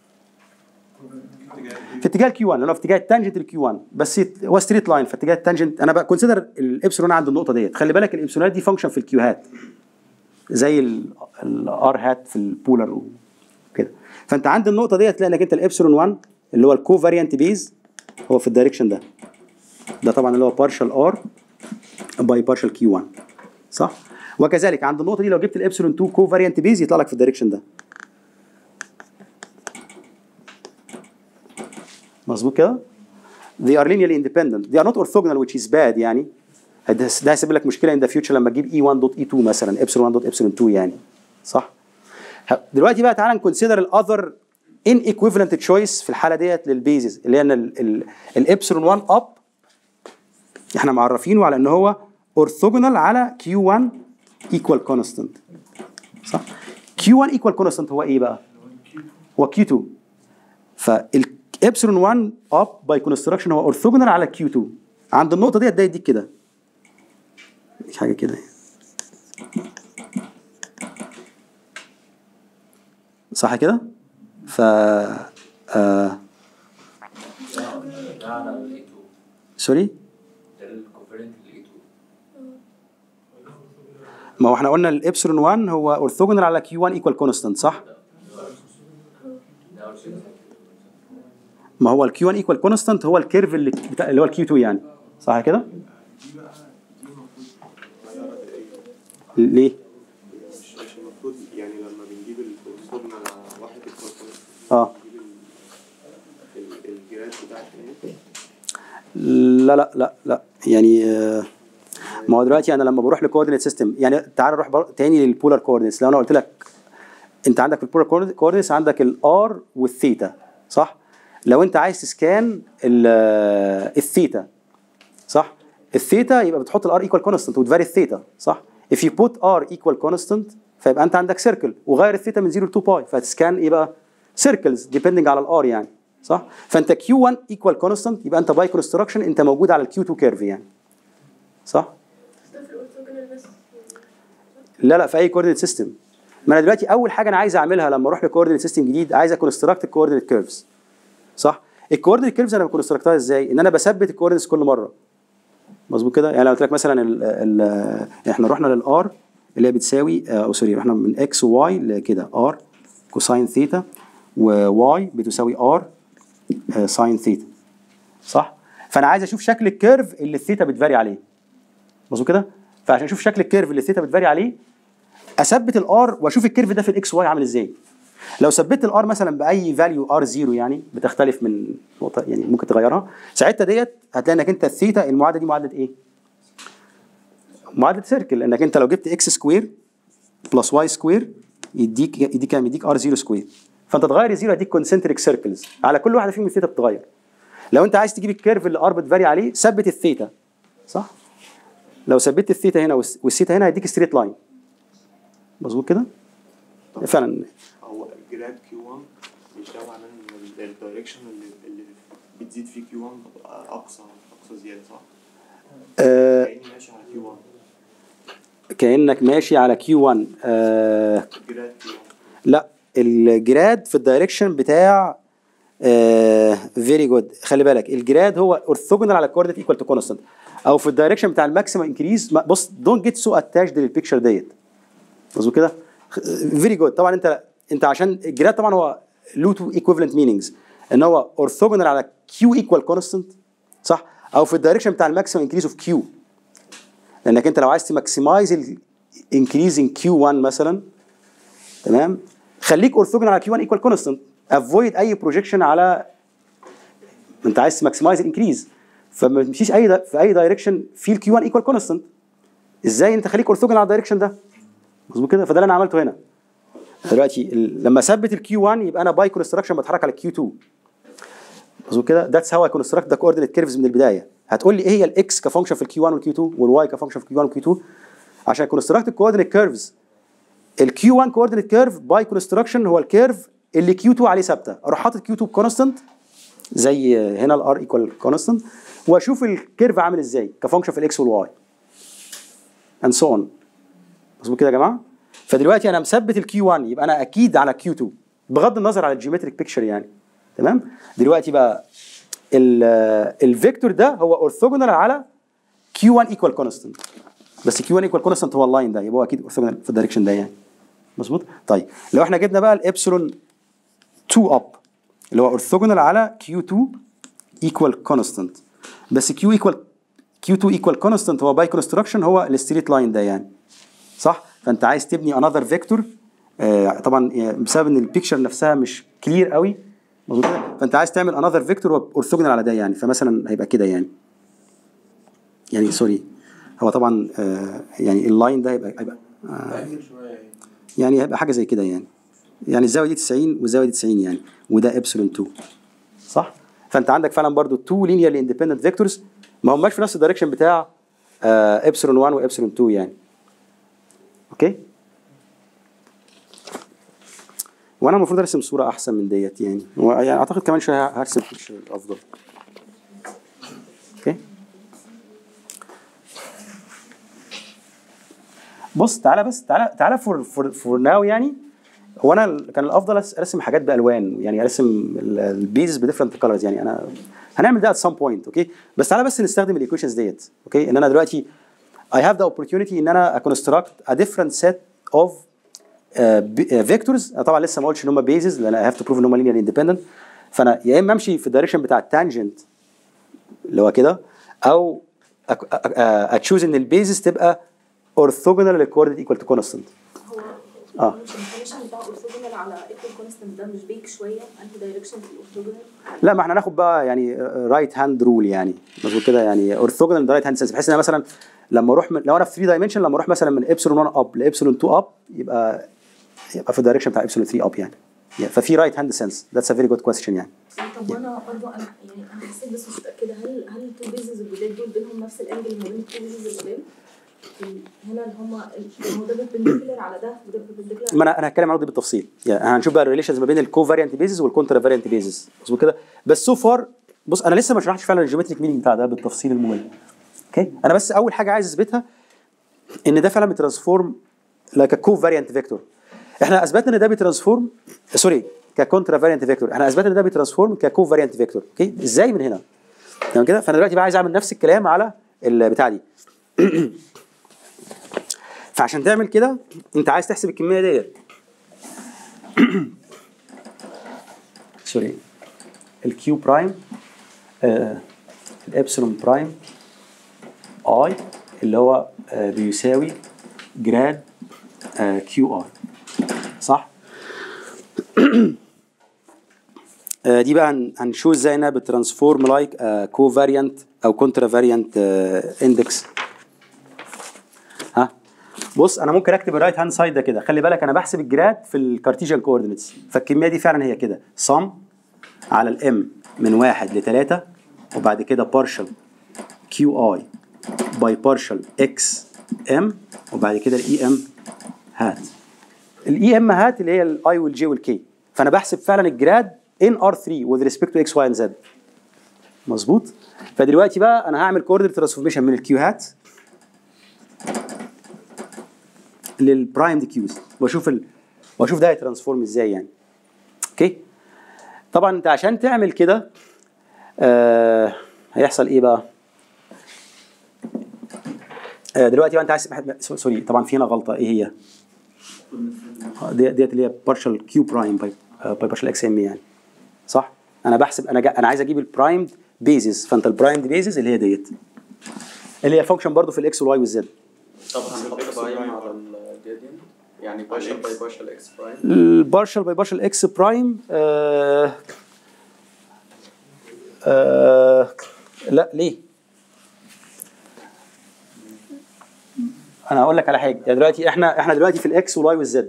في اتجاه الكيو 1 لانه في اتجاه التانجنت الكيو 1 بس يت- هو ستريت لاين في اتجاه التانجنت انا بقى كونسيدر الابسلون عند النقطه ديت خلي بالك الابسلونات دي فانكشن في الكيو هات زي الار هات في البولر وكده فانت عند النقطه ديت تلاقي انك انت الابسلون 1 اللي هو الكوفاريانت بيز هو في الدايركشن ده ده طبعا اللي هو بارشال ار باي بارشال كيو 1 صح وكذلك عند النقطه دي لو جبت الابسلون 2 كوفاريانت بيز يطلع لك في الدايركشن ده مظبوط كده they are linearly independent they are not orthogonal which is bad يعني ده ده هيسبب لك مشكله in the future لما تجيب e1 دوت e2 مثلا epsilon 1 دوت epsilon 2 يعني صح ه- دلوقتي بقى تعالى نكونسيدر الاذر ان equivalent choice في الحاله ديت للبيزز اللي هي ان الابسلون 1 اب احنا معرفينه على ان هو orthogonal على q1 equal constant صح q1 equal constant هو ايه بقى هو q2 فالابسلون 1 اب باي كونستراكشن هو orthogonal على q2 عند النقطه ديت ده يديك كده حاجه كده صح كده ف آه ده على ال A2 سوري ده الكوفرنت ال A2 ما هو احنا قلنا الابسلون 1 هو اورثوجونال على كيو 1 ايكوال كونستانت صح؟ ده أرسل ما هو الكيو 1 ايكوال كونستانت هو الكيرف اللي بتاع اللي هو الكيو 2 يعني صح كده؟ ليه؟ مش مش المفروض يعني لما بنجيب الأسلوبنا على واحد الكورتون اه نجيب ال- ال- الجراد بتاعت ايه لا لا لا لا يعني آه، ما هو دلوقتي انا لما بروح لكوردينيت سيستم يعني تعال نروح بر- تاني للبولار كوردينيتس لو انا قلت لك انت عندك في البولار كوردينيتس عندك الار والثيتا صح؟ لو انت عايز تسكان ال- آه، الثيتا صح؟ الثيتا يبقى بتحط الار ايكوال كونستنت وتفاري الثيتا صح؟ if you put r equal constant فيبقى انت عندك سيركل وغير الثيتا من 0 ل 2 باي فتسكان ايه بقى؟ سيركلز depending على الار يعني صح؟ فانت q1 equal constant يبقى انت باي كونستراكشن انت موجود على الq2 كيرف يعني صح؟ ده في الاورثوجونال بس لا لا في اي كوردينيت سيستم ما انا دلوقتي اول حاجه انا عايز اعملها لما اروح لكوردينيت سيستم جديد عايز اكونستراكت الكوردينيت كيرفز صح الكوردينيت كيرفز انا بكونستراكتها ازاي ان انا بثبت الكوردينيتس كل مره مظبوط كده يعني لو قلت لك مثلا ال ال احنا رحنا للار اللي هي بتساوي آه، او سوري رحنا من اكس وواي لكده ار كوساين ثيتا وواي بتساوي ار ساين ثيتا صح فانا عايز اشوف شكل الكيرف اللي الثيتا بتفاري عليه مظبوط كده فعشان اشوف شكل الكيرف اللي الثيتا بتفاري عليه اثبت الار واشوف الكيرف ده في الاكس واي عامل ازاي لو ثبت الار مثلا باي فاليو ار 0 يعني بتختلف من نقطه يعني ممكن تغيرها ساعتها ديت هتلاقي انك انت الثيتا المعادله دي معادله ايه معادله سيركل انك انت لو جبت اكس سكوير بلس واي سكوير يديك يديك كام يديك ار 0 سكوير فانت تغير الزيرو يديك كونسنتريك سيركلز على كل واحده فيهم الثيتا بتتغير لو انت عايز تجيب الكيرف اللي ار بتفاري عليه ثبت الثيتا صح لو ثبت الثيتا هنا والس- والثيتا هنا هيديك ستريت لاين مظبوط كده فعلا هو الجراد كيو 1 مش ده معناه ان ال- الدايركشن اللي اللي بتزيد فيه كيو 1 اقصى اقصى زياده صح؟ آه كاني ماشي على كيو 1 كانك ماشي على كيو 1 آه جراد كيو 1 لا الجراد في الدايركشن بتاع فيري جود خلي بالك الجراد هو اورثوجونال على كوردينيت ايكوال تو كونستانت او في الدايركشن بتاع الماكسيمم انكريز بص دونت جيت سو اتاشد للبيكتشر ديت مظبوط كده فيري جود طبعا انت انت عشان الجراد طبعا هو له تو ايكويفالنت مينينجز ان هو اورثوجونال على كيو ايكوال كونستانت صح او في الدايركشن بتاع الماكسيمم انكريز اوف كيو لانك انت لو عايز تماكسمايز الانكريز ان كيو 1 مثلا تمام خليك اورثوجونال على كيو 1 ايكوال كونستانت افويد اي بروجيكشن على انت عايز تماكسمايز الانكريز فما تمشيش اي دا في اي دايركشن في الكيو 1 ايكوال كونستانت ازاي انت خليك اورثوجونال على الدايركشن ده مظبوط كده فده اللي انا عملته هنا دلوقتي ال- لما اثبت الكيو 1 يبقى انا باي كونستراكشن بتحرك على الكيو 2 مظبوط كده ذاتس هاو اي كونستراكت ذا كوردينيت كيرفز من البدايه هتقول لي ايه هي الاكس كفانكشن في الكيو 1 والكيو 2 والواي كفانكشن في الكيو 1 والكيو 2 عشان كونستراكت الكوردينيت كيرفز الكيو 1 كوردينيت كيرف باي كونستراكشن هو الكيرف اللي كيو 2 عليه ثابته اروح حاطط كيو 2 بكونستنت زي هنا الار ايكوال كونستنت واشوف الكيرف عامل ازاي كفانكشن في الاكس والواي اند سو اون مظبوط كده يا جماعه فدلوقتي انا مثبت الكيو 1 يبقى انا اكيد على كيو 2 بغض النظر على الجيومتريك بيكتشر يعني تمام دلوقتي بقى الفيكتور ده هو اورثوجونال على كيو 1 ايكوال كونستنت بس كيو 1 ايكوال كونستنت هو اللاين ده يبقى هو اكيد اورثوجونال في الدايركشن ده يعني مظبوط طيب لو احنا جبنا بقى الابسلون 2 اب اللي هو اورثوجونال على كيو 2 ايكوال كونستنت بس كيو ايكوال كيو 2 ايكوال كونستنت هو باي كونستراكشن هو الستريت لاين ده يعني صح فانت عايز تبني انذر فيكتور آه طبعا آه، بسبب ان البيكتشر نفسها مش كلير قوي مظبوط كده فانت عايز تعمل انذر فيكتور اورثوجونال على ده يعني فمثلا هيبقى كده يعني يعني سوري هو طبعا آه يعني اللاين ده هيبقى هيبقى آه تأجيل شوية يعني يعني هيبقى حاجه زي كده يعني يعني الزاويه دي 90 والزاويه دي 90 يعني وده ابسلون 2 صح فانت عندك فعلا برضو تو لينيرلي اندبندنت فيكتورز ما هماش في نفس الدايركشن بتاع آه ابسلون 1 وابسلون 2 يعني اوكي وانا المفروض ارسم صوره احسن من ديت يعني و- يعني اعتقد كمان شويه هرسم picture افضل اوكي بص تعالى بس تعالى تعالى فور فور فور ناو يعني هو انا ال- كان الافضل أس- ارسم حاجات بالوان يعني ارسم البيز بديفرنت كلرز يعني انا هنعمل ده at some point اوكي بس تعالى بس نستخدم الايكويشنز ديت اوكي ان انا دلوقتي I have the opportunity ان انا construct a different set of فيكتورز uh, طبعا لسه ما قلتش ان هم بيزز لان I have to prove ان هم linear independent فانا يا اما امشي في الدايركشن بتاع التانجنت اللي هو كده او اتشوز ان البيزز تبقى اورثوجونال للكوردينيت ايكوال تو كونستنت هو آه. مش الانفورميشن بتاع اورثوجونال على ايكوال كونستنت ده مش بيك شويه انتي دايركشن في الاورثوجونال لا ما احنا هناخد بقى يعني رايت هاند رول يعني مظبوط كده يعني اورثوجونال رايت هاند سنس بحيث ان انا مثلا لما اروح من لو انا في 3 دايمنشن لما اروح مثلا من ابسلون 1 اب لابسلون 2 اب يبقى يبقى في الدايركشن بتاع ابسلون 3 اب يعني Yeah, ففي رايت هاند سنس ذاتس ا فيري جود كويستشن يعني طب وانا برضه انا يعني انا حسيت بس مش متاكده هل هل التو بيزز الجداد دول بينهم نفس الانجل ما بين التو بيزز القدام؟ هنا اللي هم هو ده بيربنديكولار على ده وده بيربنديكولار ما انا انا هتكلم عنه دي بالتفصيل يعني هنشوف بقى الريليشنز ما بين الكو فاريانت بيزز والكونترا فاريانت بيزز مظبوط كده بس سو فار بص انا لسه ما شرحتش فعلا الجيومتريك مينينج بتاع ده بالتفصيل الممل اوكي انا بس اول حاجه عايز اثبتها ان ده فعلا بيترانسفورم لايك كو فاريانت فيكتور احنا اثبتنا ان ده بيترانسفورم سوري ككونترا فاريانت فيكتور احنا اثبتنا ان ده بيترانسفورم ككو فاريانت فيكتور اوكي ازاي من هنا تمام كده فانا دلوقتي بقى عايز اعمل نفس الكلام على البتاع دي فعشان تعمل كده انت عايز تحسب الكميه ديت سوري الكيو برايم آه الابسلون برايم اي اللي هو آه بيساوي جراد آه كيو ار صح آه دي بقى هن- هنشوف ازاي انها بترانسفورم لايك كو فاريانت او كونترا فاريانت اندكس ها بص انا ممكن اكتب الرايت هاند سايد ده كده خلي بالك انا بحسب الجراد في الكارتيجن كوردينتس فالكميه دي فعلا هي كده صم على الام من واحد لثلاثة وبعد كده بارشل كيو اي باي بارشل اكس ام وبعد كده الاي ام هات الاي ام هات اللي هي الاي والجي والكي فانا بحسب فعلا الجراد ان ار 3 with respect to x y and z مظبوط فدلوقتي بقى انا هعمل كوردينيت ترانسفورميشن من الكيو هات للبرايم دي كيوز واشوف ال... واشوف ده هيترانسفورم ازاي يعني اوكي طبعا انت عشان تعمل كده آه هيحصل ايه بقى آه دلوقتي بقى انت عايز تحسب- سو- سوري طبعا في هنا غلطه ايه هي آه، دي- ديت اللي هي بارشل كيو برايم باي باي بارشل اكس ام يعني صح انا بحسب انا جا انا عايز اجيب البرايم بيزز فانت البرايم بيزز اللي هي ديت اللي هي فانكشن برضو في الاكس والواي والزد طب هنحط برايم على الجريدينت يعني بارشل باي بارشل اكس برايم البارشل باي بارشل اكس برايم آه آه لا ليه؟ انا هقول لك على حاجه يعني دلوقتي احنا احنا دلوقتي في الاكس والواي والزد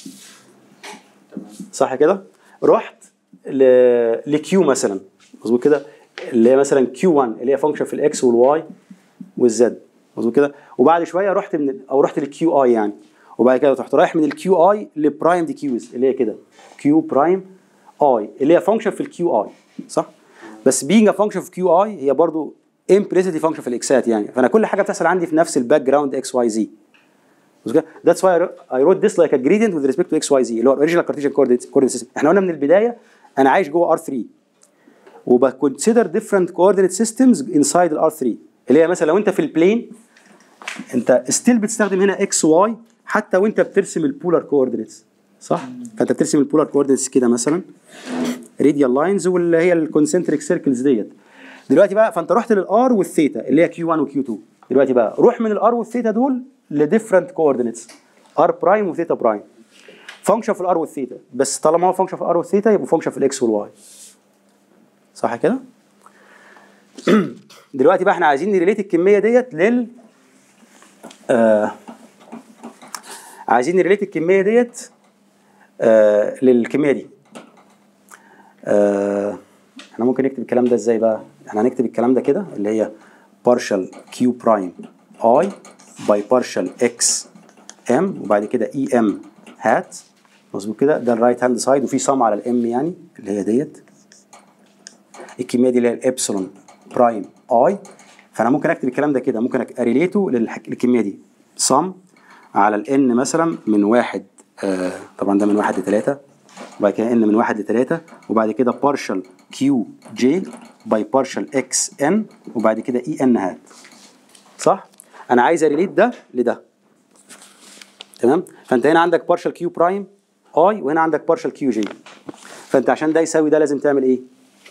صح كده؟ رحت ل لكيو مثلا مظبوط كده اللي هي مثلا كيو 1 اللي هي فانكشن في الاكس والواي والزد مظبوط كده وبعد شويه رحت من او رحت للكيو اي يعني وبعد كده رحت رايح من الكيو اي لبرايم دي كيوز اللي هي كده كيو برايم اي اللي هي فانكشن في الكيو اي صح بس بينج فانكشن في كيو اي هي برضو implicitly فانكشن في الاكسات يعني فانا كل حاجه بتحصل عندي في نفس الباك جراوند اكس واي زي That's why I wrote- I wrote this like a gradient with respect to x, y, z اللي هو original Cartesian coordinate coordinate system. احنا قلنا من البدايه انا عايش جوه R3 وبكونسيدر different coordinate systems inside ال R3 اللي هي مثلا لو انت في البلين انت ستيل بتستخدم هنا x y حتى وانت بترسم البولار كوردينيتس صح؟ فانت بترسم البولار كوردينيتس كده مثلا راديال لاينز واللي هي الكونسنتريك سيركلز ديت دلوقتي بقى فانت رحت للار والثيتا اللي هي كيو 1 وكيو 2 دلوقتي بقى روح من الار والثيتا دول لديفرنت كوردينيتس ار برايم وثيتا برايم فانكشن في الار والثيتا بس طالما هو فانكشن في الار والثيتا يبقى فانكشن في الاكس والواي صح كده دلوقتي بقى احنا عايزين نريليت الكميه ديت لل آه عايزين نريليت الكميه ديت آه للكميه دي آه احنا ممكن نكتب الكلام ده ازاي بقى احنا هنكتب الكلام ده كده اللي هي partial q prime i by partial x m وبعد كده e m hat مظبوط كده ده الرايت هاند سايد وفي سم على الام يعني اللي هي ديت الكميه دي اللي هي الابسلون برايم اي فانا ممكن اكتب الكلام ده كده ممكن اريليته للكميه دي سم على الان مثلا من واحد آه طبعا ده من واحد لثلاثه وبعد كده ان من واحد لثلاثه وبعد كده بارشل كيو جي باي بارشل اكس ان وبعد كده اي ان هات صح؟ انا عايز اريليت ده لده تمام؟ فانت هنا عندك بارشل كيو برايم اي وهنا عندك بارشل كيو جي فانت عشان ده يساوي ده لازم تعمل ايه؟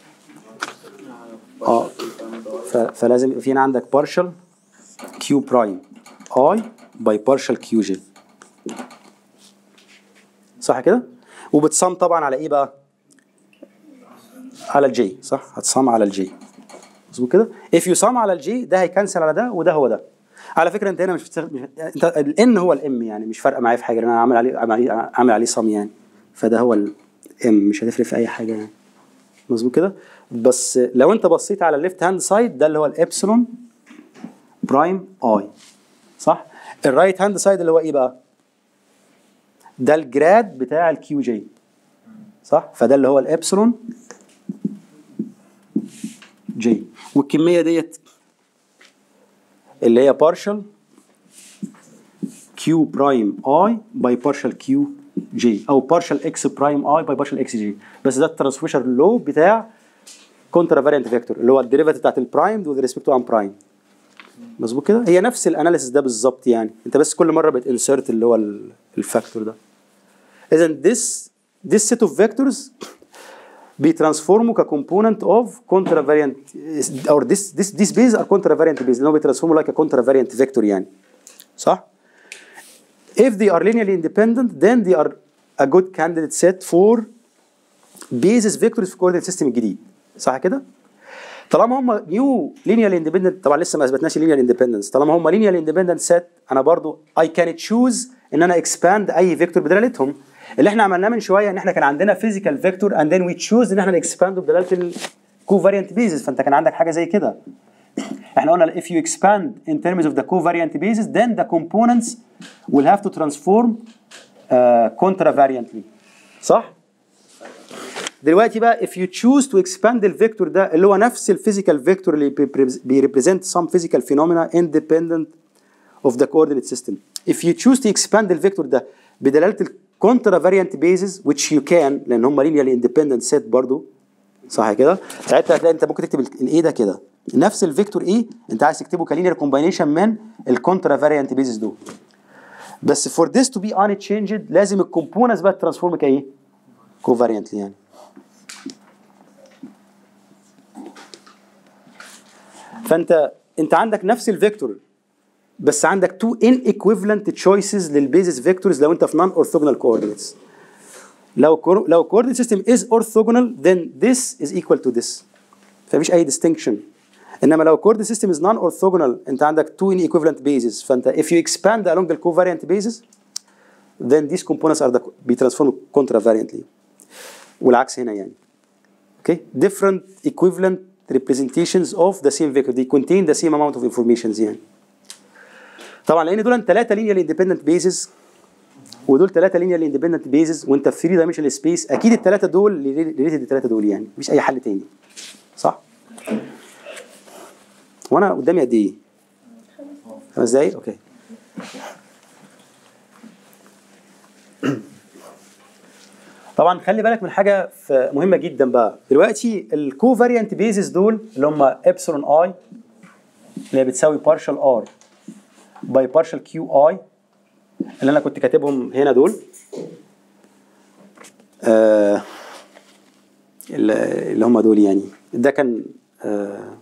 اه ف- فلازم يبقى في هنا عندك بارشل كيو برايم اي باي بارشل كيو جي صح كده؟ وبتصم طبعا على ايه بقى؟ على الجي صح؟ هتصم على الجي مظبوط كده؟ if you sum على الجي ده هيكنسل على ده وده هو ده على فكره انت هنا مش بتستخدم مش- انت الان هو الام يعني مش فارقه معايا في حاجه لان انا عامل عليه عامل عليه عامل عليه صم يعني فده هو الام مش هتفرق في اي حاجه يعني مظبوط كده بس لو انت بصيت على الليفت هاند سايد ده اللي هو الابسلون برايم اي صح الرايت هاند سايد اللي هو ايه بقى ده الجراد بتاع الكيو جي صح فده اللي هو الابسلون جي والكميه ديت اللي هي بارشل كيو برايم اي باي بارشل كيو جي او بارشل اكس برايم اي باي بارشل اكس جي بس ده الترانسفيشر لو بتاع كونترا فاريانت فيكتور اللي هو الديريفاتيف بتاعت البرايم وذ ريسبكت تو ان برايم مظبوط كده هي نفس الاناليسيس ده بالظبط يعني انت بس كل مره بتنسرت اللي هو ال- الفاكتور ده اذا this this set of vectors بيترانسفورموا ككومبوننت اوف كونترا فاريانت او this this this base are contra variant base لانهم بيترانسفورموا لايك كونترا فاريانت فيكتور يعني صح؟ If they are linearly independent then they are a good candidate set for basis vectors في coordinate system الجديد صح كده؟ طالما هم نيو linearly independent طبعا لسه ما اثبتناش linear independence طالما هم linearly independent set انا برضو I can choose ان انا expand اي فيكتور بدلالتهم اللي احنا عملناه من شويه ان احنا كان عندنا physical vector and then we choose ان احنا نكسباند بدلاله الكوفاريانت بيزز فانت كان عندك حاجه زي كده احنا قلنا if you expand in terms of the covariant basis then the components will have to transform uh, contravariantly صح؟ دلوقتي بقى if you choose to expand الفيكتور ده اللي هو نفس الفيزيكال فيكتور اللي بيريبريزنت some physical phenomena independent of the coordinate system if you choose to expand الفيكتور ده بدلاله الكونترا فاريانت بيزز which you can لان هم linearly independent set برضو صح كده ساعتها هتلاقي انت ممكن تكتب الايه ده كده نفس الفيكتور ايه انت عايز تكتبه كلينير كومباينيشن من الكونترا فاريانت بيزز دول بس for this to be unchanged لازم الكومبوننتس بقى ترانسفورم كايه كوفاريانتلي يعني فانت انت عندك نفس الفيكتور بس عندك تو ان ايكويفالنت تشويسز للبيزس فيكتورز لو انت في نون اورثوجونال كوردينيتس لو كور لو coordinate system is orthogonal then this is equal to this فمفيش اي distinction انما لو coordinate system is non orthogonal انت عندك two in equivalent bases فانت if you expand along the covariant bases then these components are the be transformed contravariantly والعكس هنا يعني okay different equivalent representations of the same vector they contain the same amount of informations يعني طبعا لان دول ثلاثه linearly independent bases ودول ثلاثه linearly independent bases وانت في 3 dimensional space اكيد الثلاثه دول ريليتد الثلاثه دول يعني مفيش اي حل تاني صح؟ وانا قدامي قد ايه؟ خمس دقايق؟ اوكي طبعا خلي بالك من حاجه في- مهمه جدا بقى دلوقتي الكو فاريانت بيزز دول اللي هم ابسلون اي اللي هي بتساوي بارشال ار باي بارشال كيو اي اللي انا كنت كاتبهم هنا دول آه اللي اللي هم دول يعني ده كان آه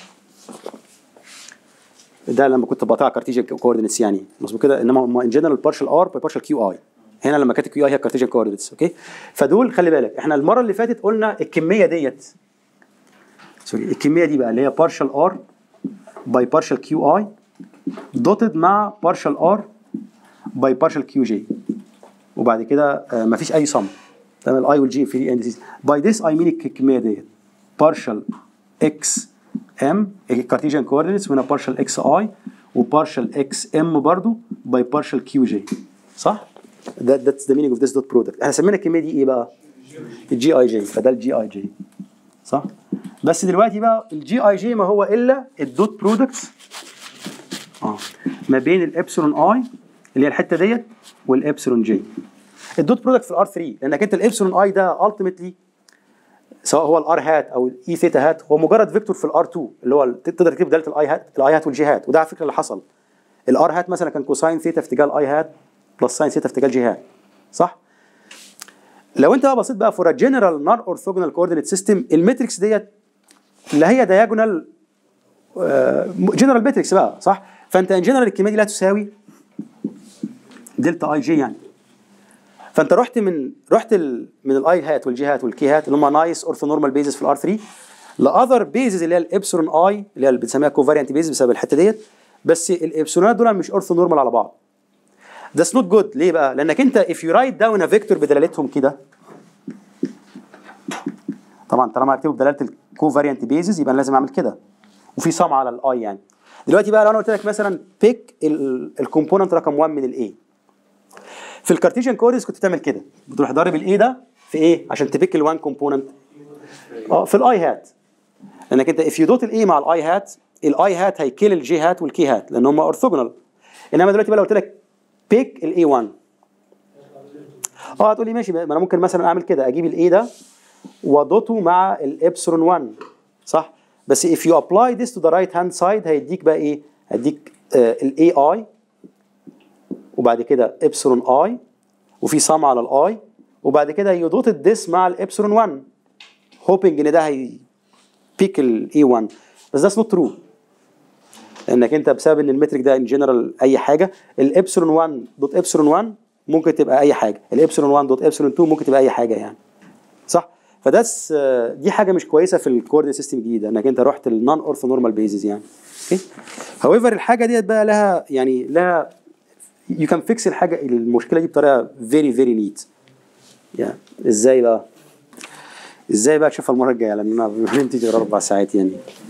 ده لما كنت بقطع كارتيجن كوردينتس يعني مظبوط كده انما هم ان جنرال بارشال ار باي بارشال كيو اي هنا لما كانت كيو اي هي كارتيجن كوردينتس اوكي فدول خلي بالك احنا المره اللي فاتت قلنا الكميه ديت سوري الكميه دي بقى اللي هي partial r by partial qi دوتد مع partial r by partial qj وبعد كده آه مفيش اي sum تمام الاي والجي في اندسيز باي ذس اي مين الكميه ديت partial x m الكارتيجن كوردينيتس وهنا partial x i وبارشال x m برضو by partial qj صح؟ that that's the meaning of this dot product احنا سمينا الكميه دي ايه بقى؟ الجي اي جي فده الجي اي جي صح؟ بس دلوقتي بقى الجي اي جي ما هو الا الدوت برودكت اه ما بين الابسلون اي اللي هي الحته ديت والابسلون جي الدوت برودكت في الار 3 لانك انت الابسلون اي ده التيمتلي سواء هو الار هات او الاي ثيتا هات هو مجرد فيكتور في الار 2 اللي هو تقدر تكتب داله الاي هات الاي هات والجي هات وده على فكره اللي حصل الار هات مثلا كان كوساين ثيتا في اتجاه الاي هات بلس ساين ثيتا في اتجاه الجي هات صح؟ لو انت بقى بصيت بقى فور جنرال نون اورثوجونال كوردينيت سيستم الماتريكس ديت اللي هي دايجونال جنرال ماتريكس بقى صح؟ فانت ان جنرال الكميه دي لا تساوي دلتا اي جي يعني فانت رحت من رحت ال... من الاي هات والجي هات والكي هات اللي هم نايس اورثو نورمال بيزز في الار 3 لاذر بيزز اللي هي الابسلون اي اللي هي اللي بنسميها كوفاريانت بيز بسبب الحته ديت بس الابسلونات دول مش اورثو نورمال على بعض That's not good ليه بقى؟ لانك انت if you write down a vector بدلالتهم كده طبعا طالما هكتبه بدلاله الكوفاريانت بيزز يبقى أنا لازم اعمل كده وفي سم على الاي يعني دلوقتي بقى لو انا قلت لك مثلا بيك الكومبوننت رقم 1 من الاي في الكارتيجن كوردينتس كنت تعمل كده بتروح ضارب الاي ده في ايه عشان تبيك ال1 كومبوننت اه في الاي هات لانك انت if you دوت الاي مع الاي هات الاي هات هيكيل الجي هات والكي هات لان هم اورثوجونال انما دلوقتي بقى لو قلت لك بيك الاي 1 اه هتقول لي ماشي ما انا ممكن مثلا اعمل كده اجيب الاي ده وادوته مع الابسلون 1 صح بس if you apply this to the right hand side هيديك بقى ايه هيديك الاي اي وبعد كده ابسلون اي وفي سم على الاي وبعد كده يدوت الديس مع الابسلون 1 هوبنج ان ده هي بيك الاي 1 بس ده نوت ترو لانك انت بسبب ان المترك ده ان جنرال اي حاجه الابسلون 1 دوت ابسلون 1 ممكن تبقى اي حاجه الابسلون 1 دوت ابسلون 2 ممكن تبقى اي حاجه يعني صح فداس دي حاجه مش كويسه في الكوردينيت سيستم الجديد انك انت رحت النون اورثو نورمال بيزز يعني اوكي هاويفر الحاجه ديت بقى لها يعني لها يو كان فيكس الحاجه المشكله دي بطريقه فيري فيري نيت يعني ازاي بقى ازاي بقى تشوفها المره الجايه لان انا بنتج غير اربع ساعات يعني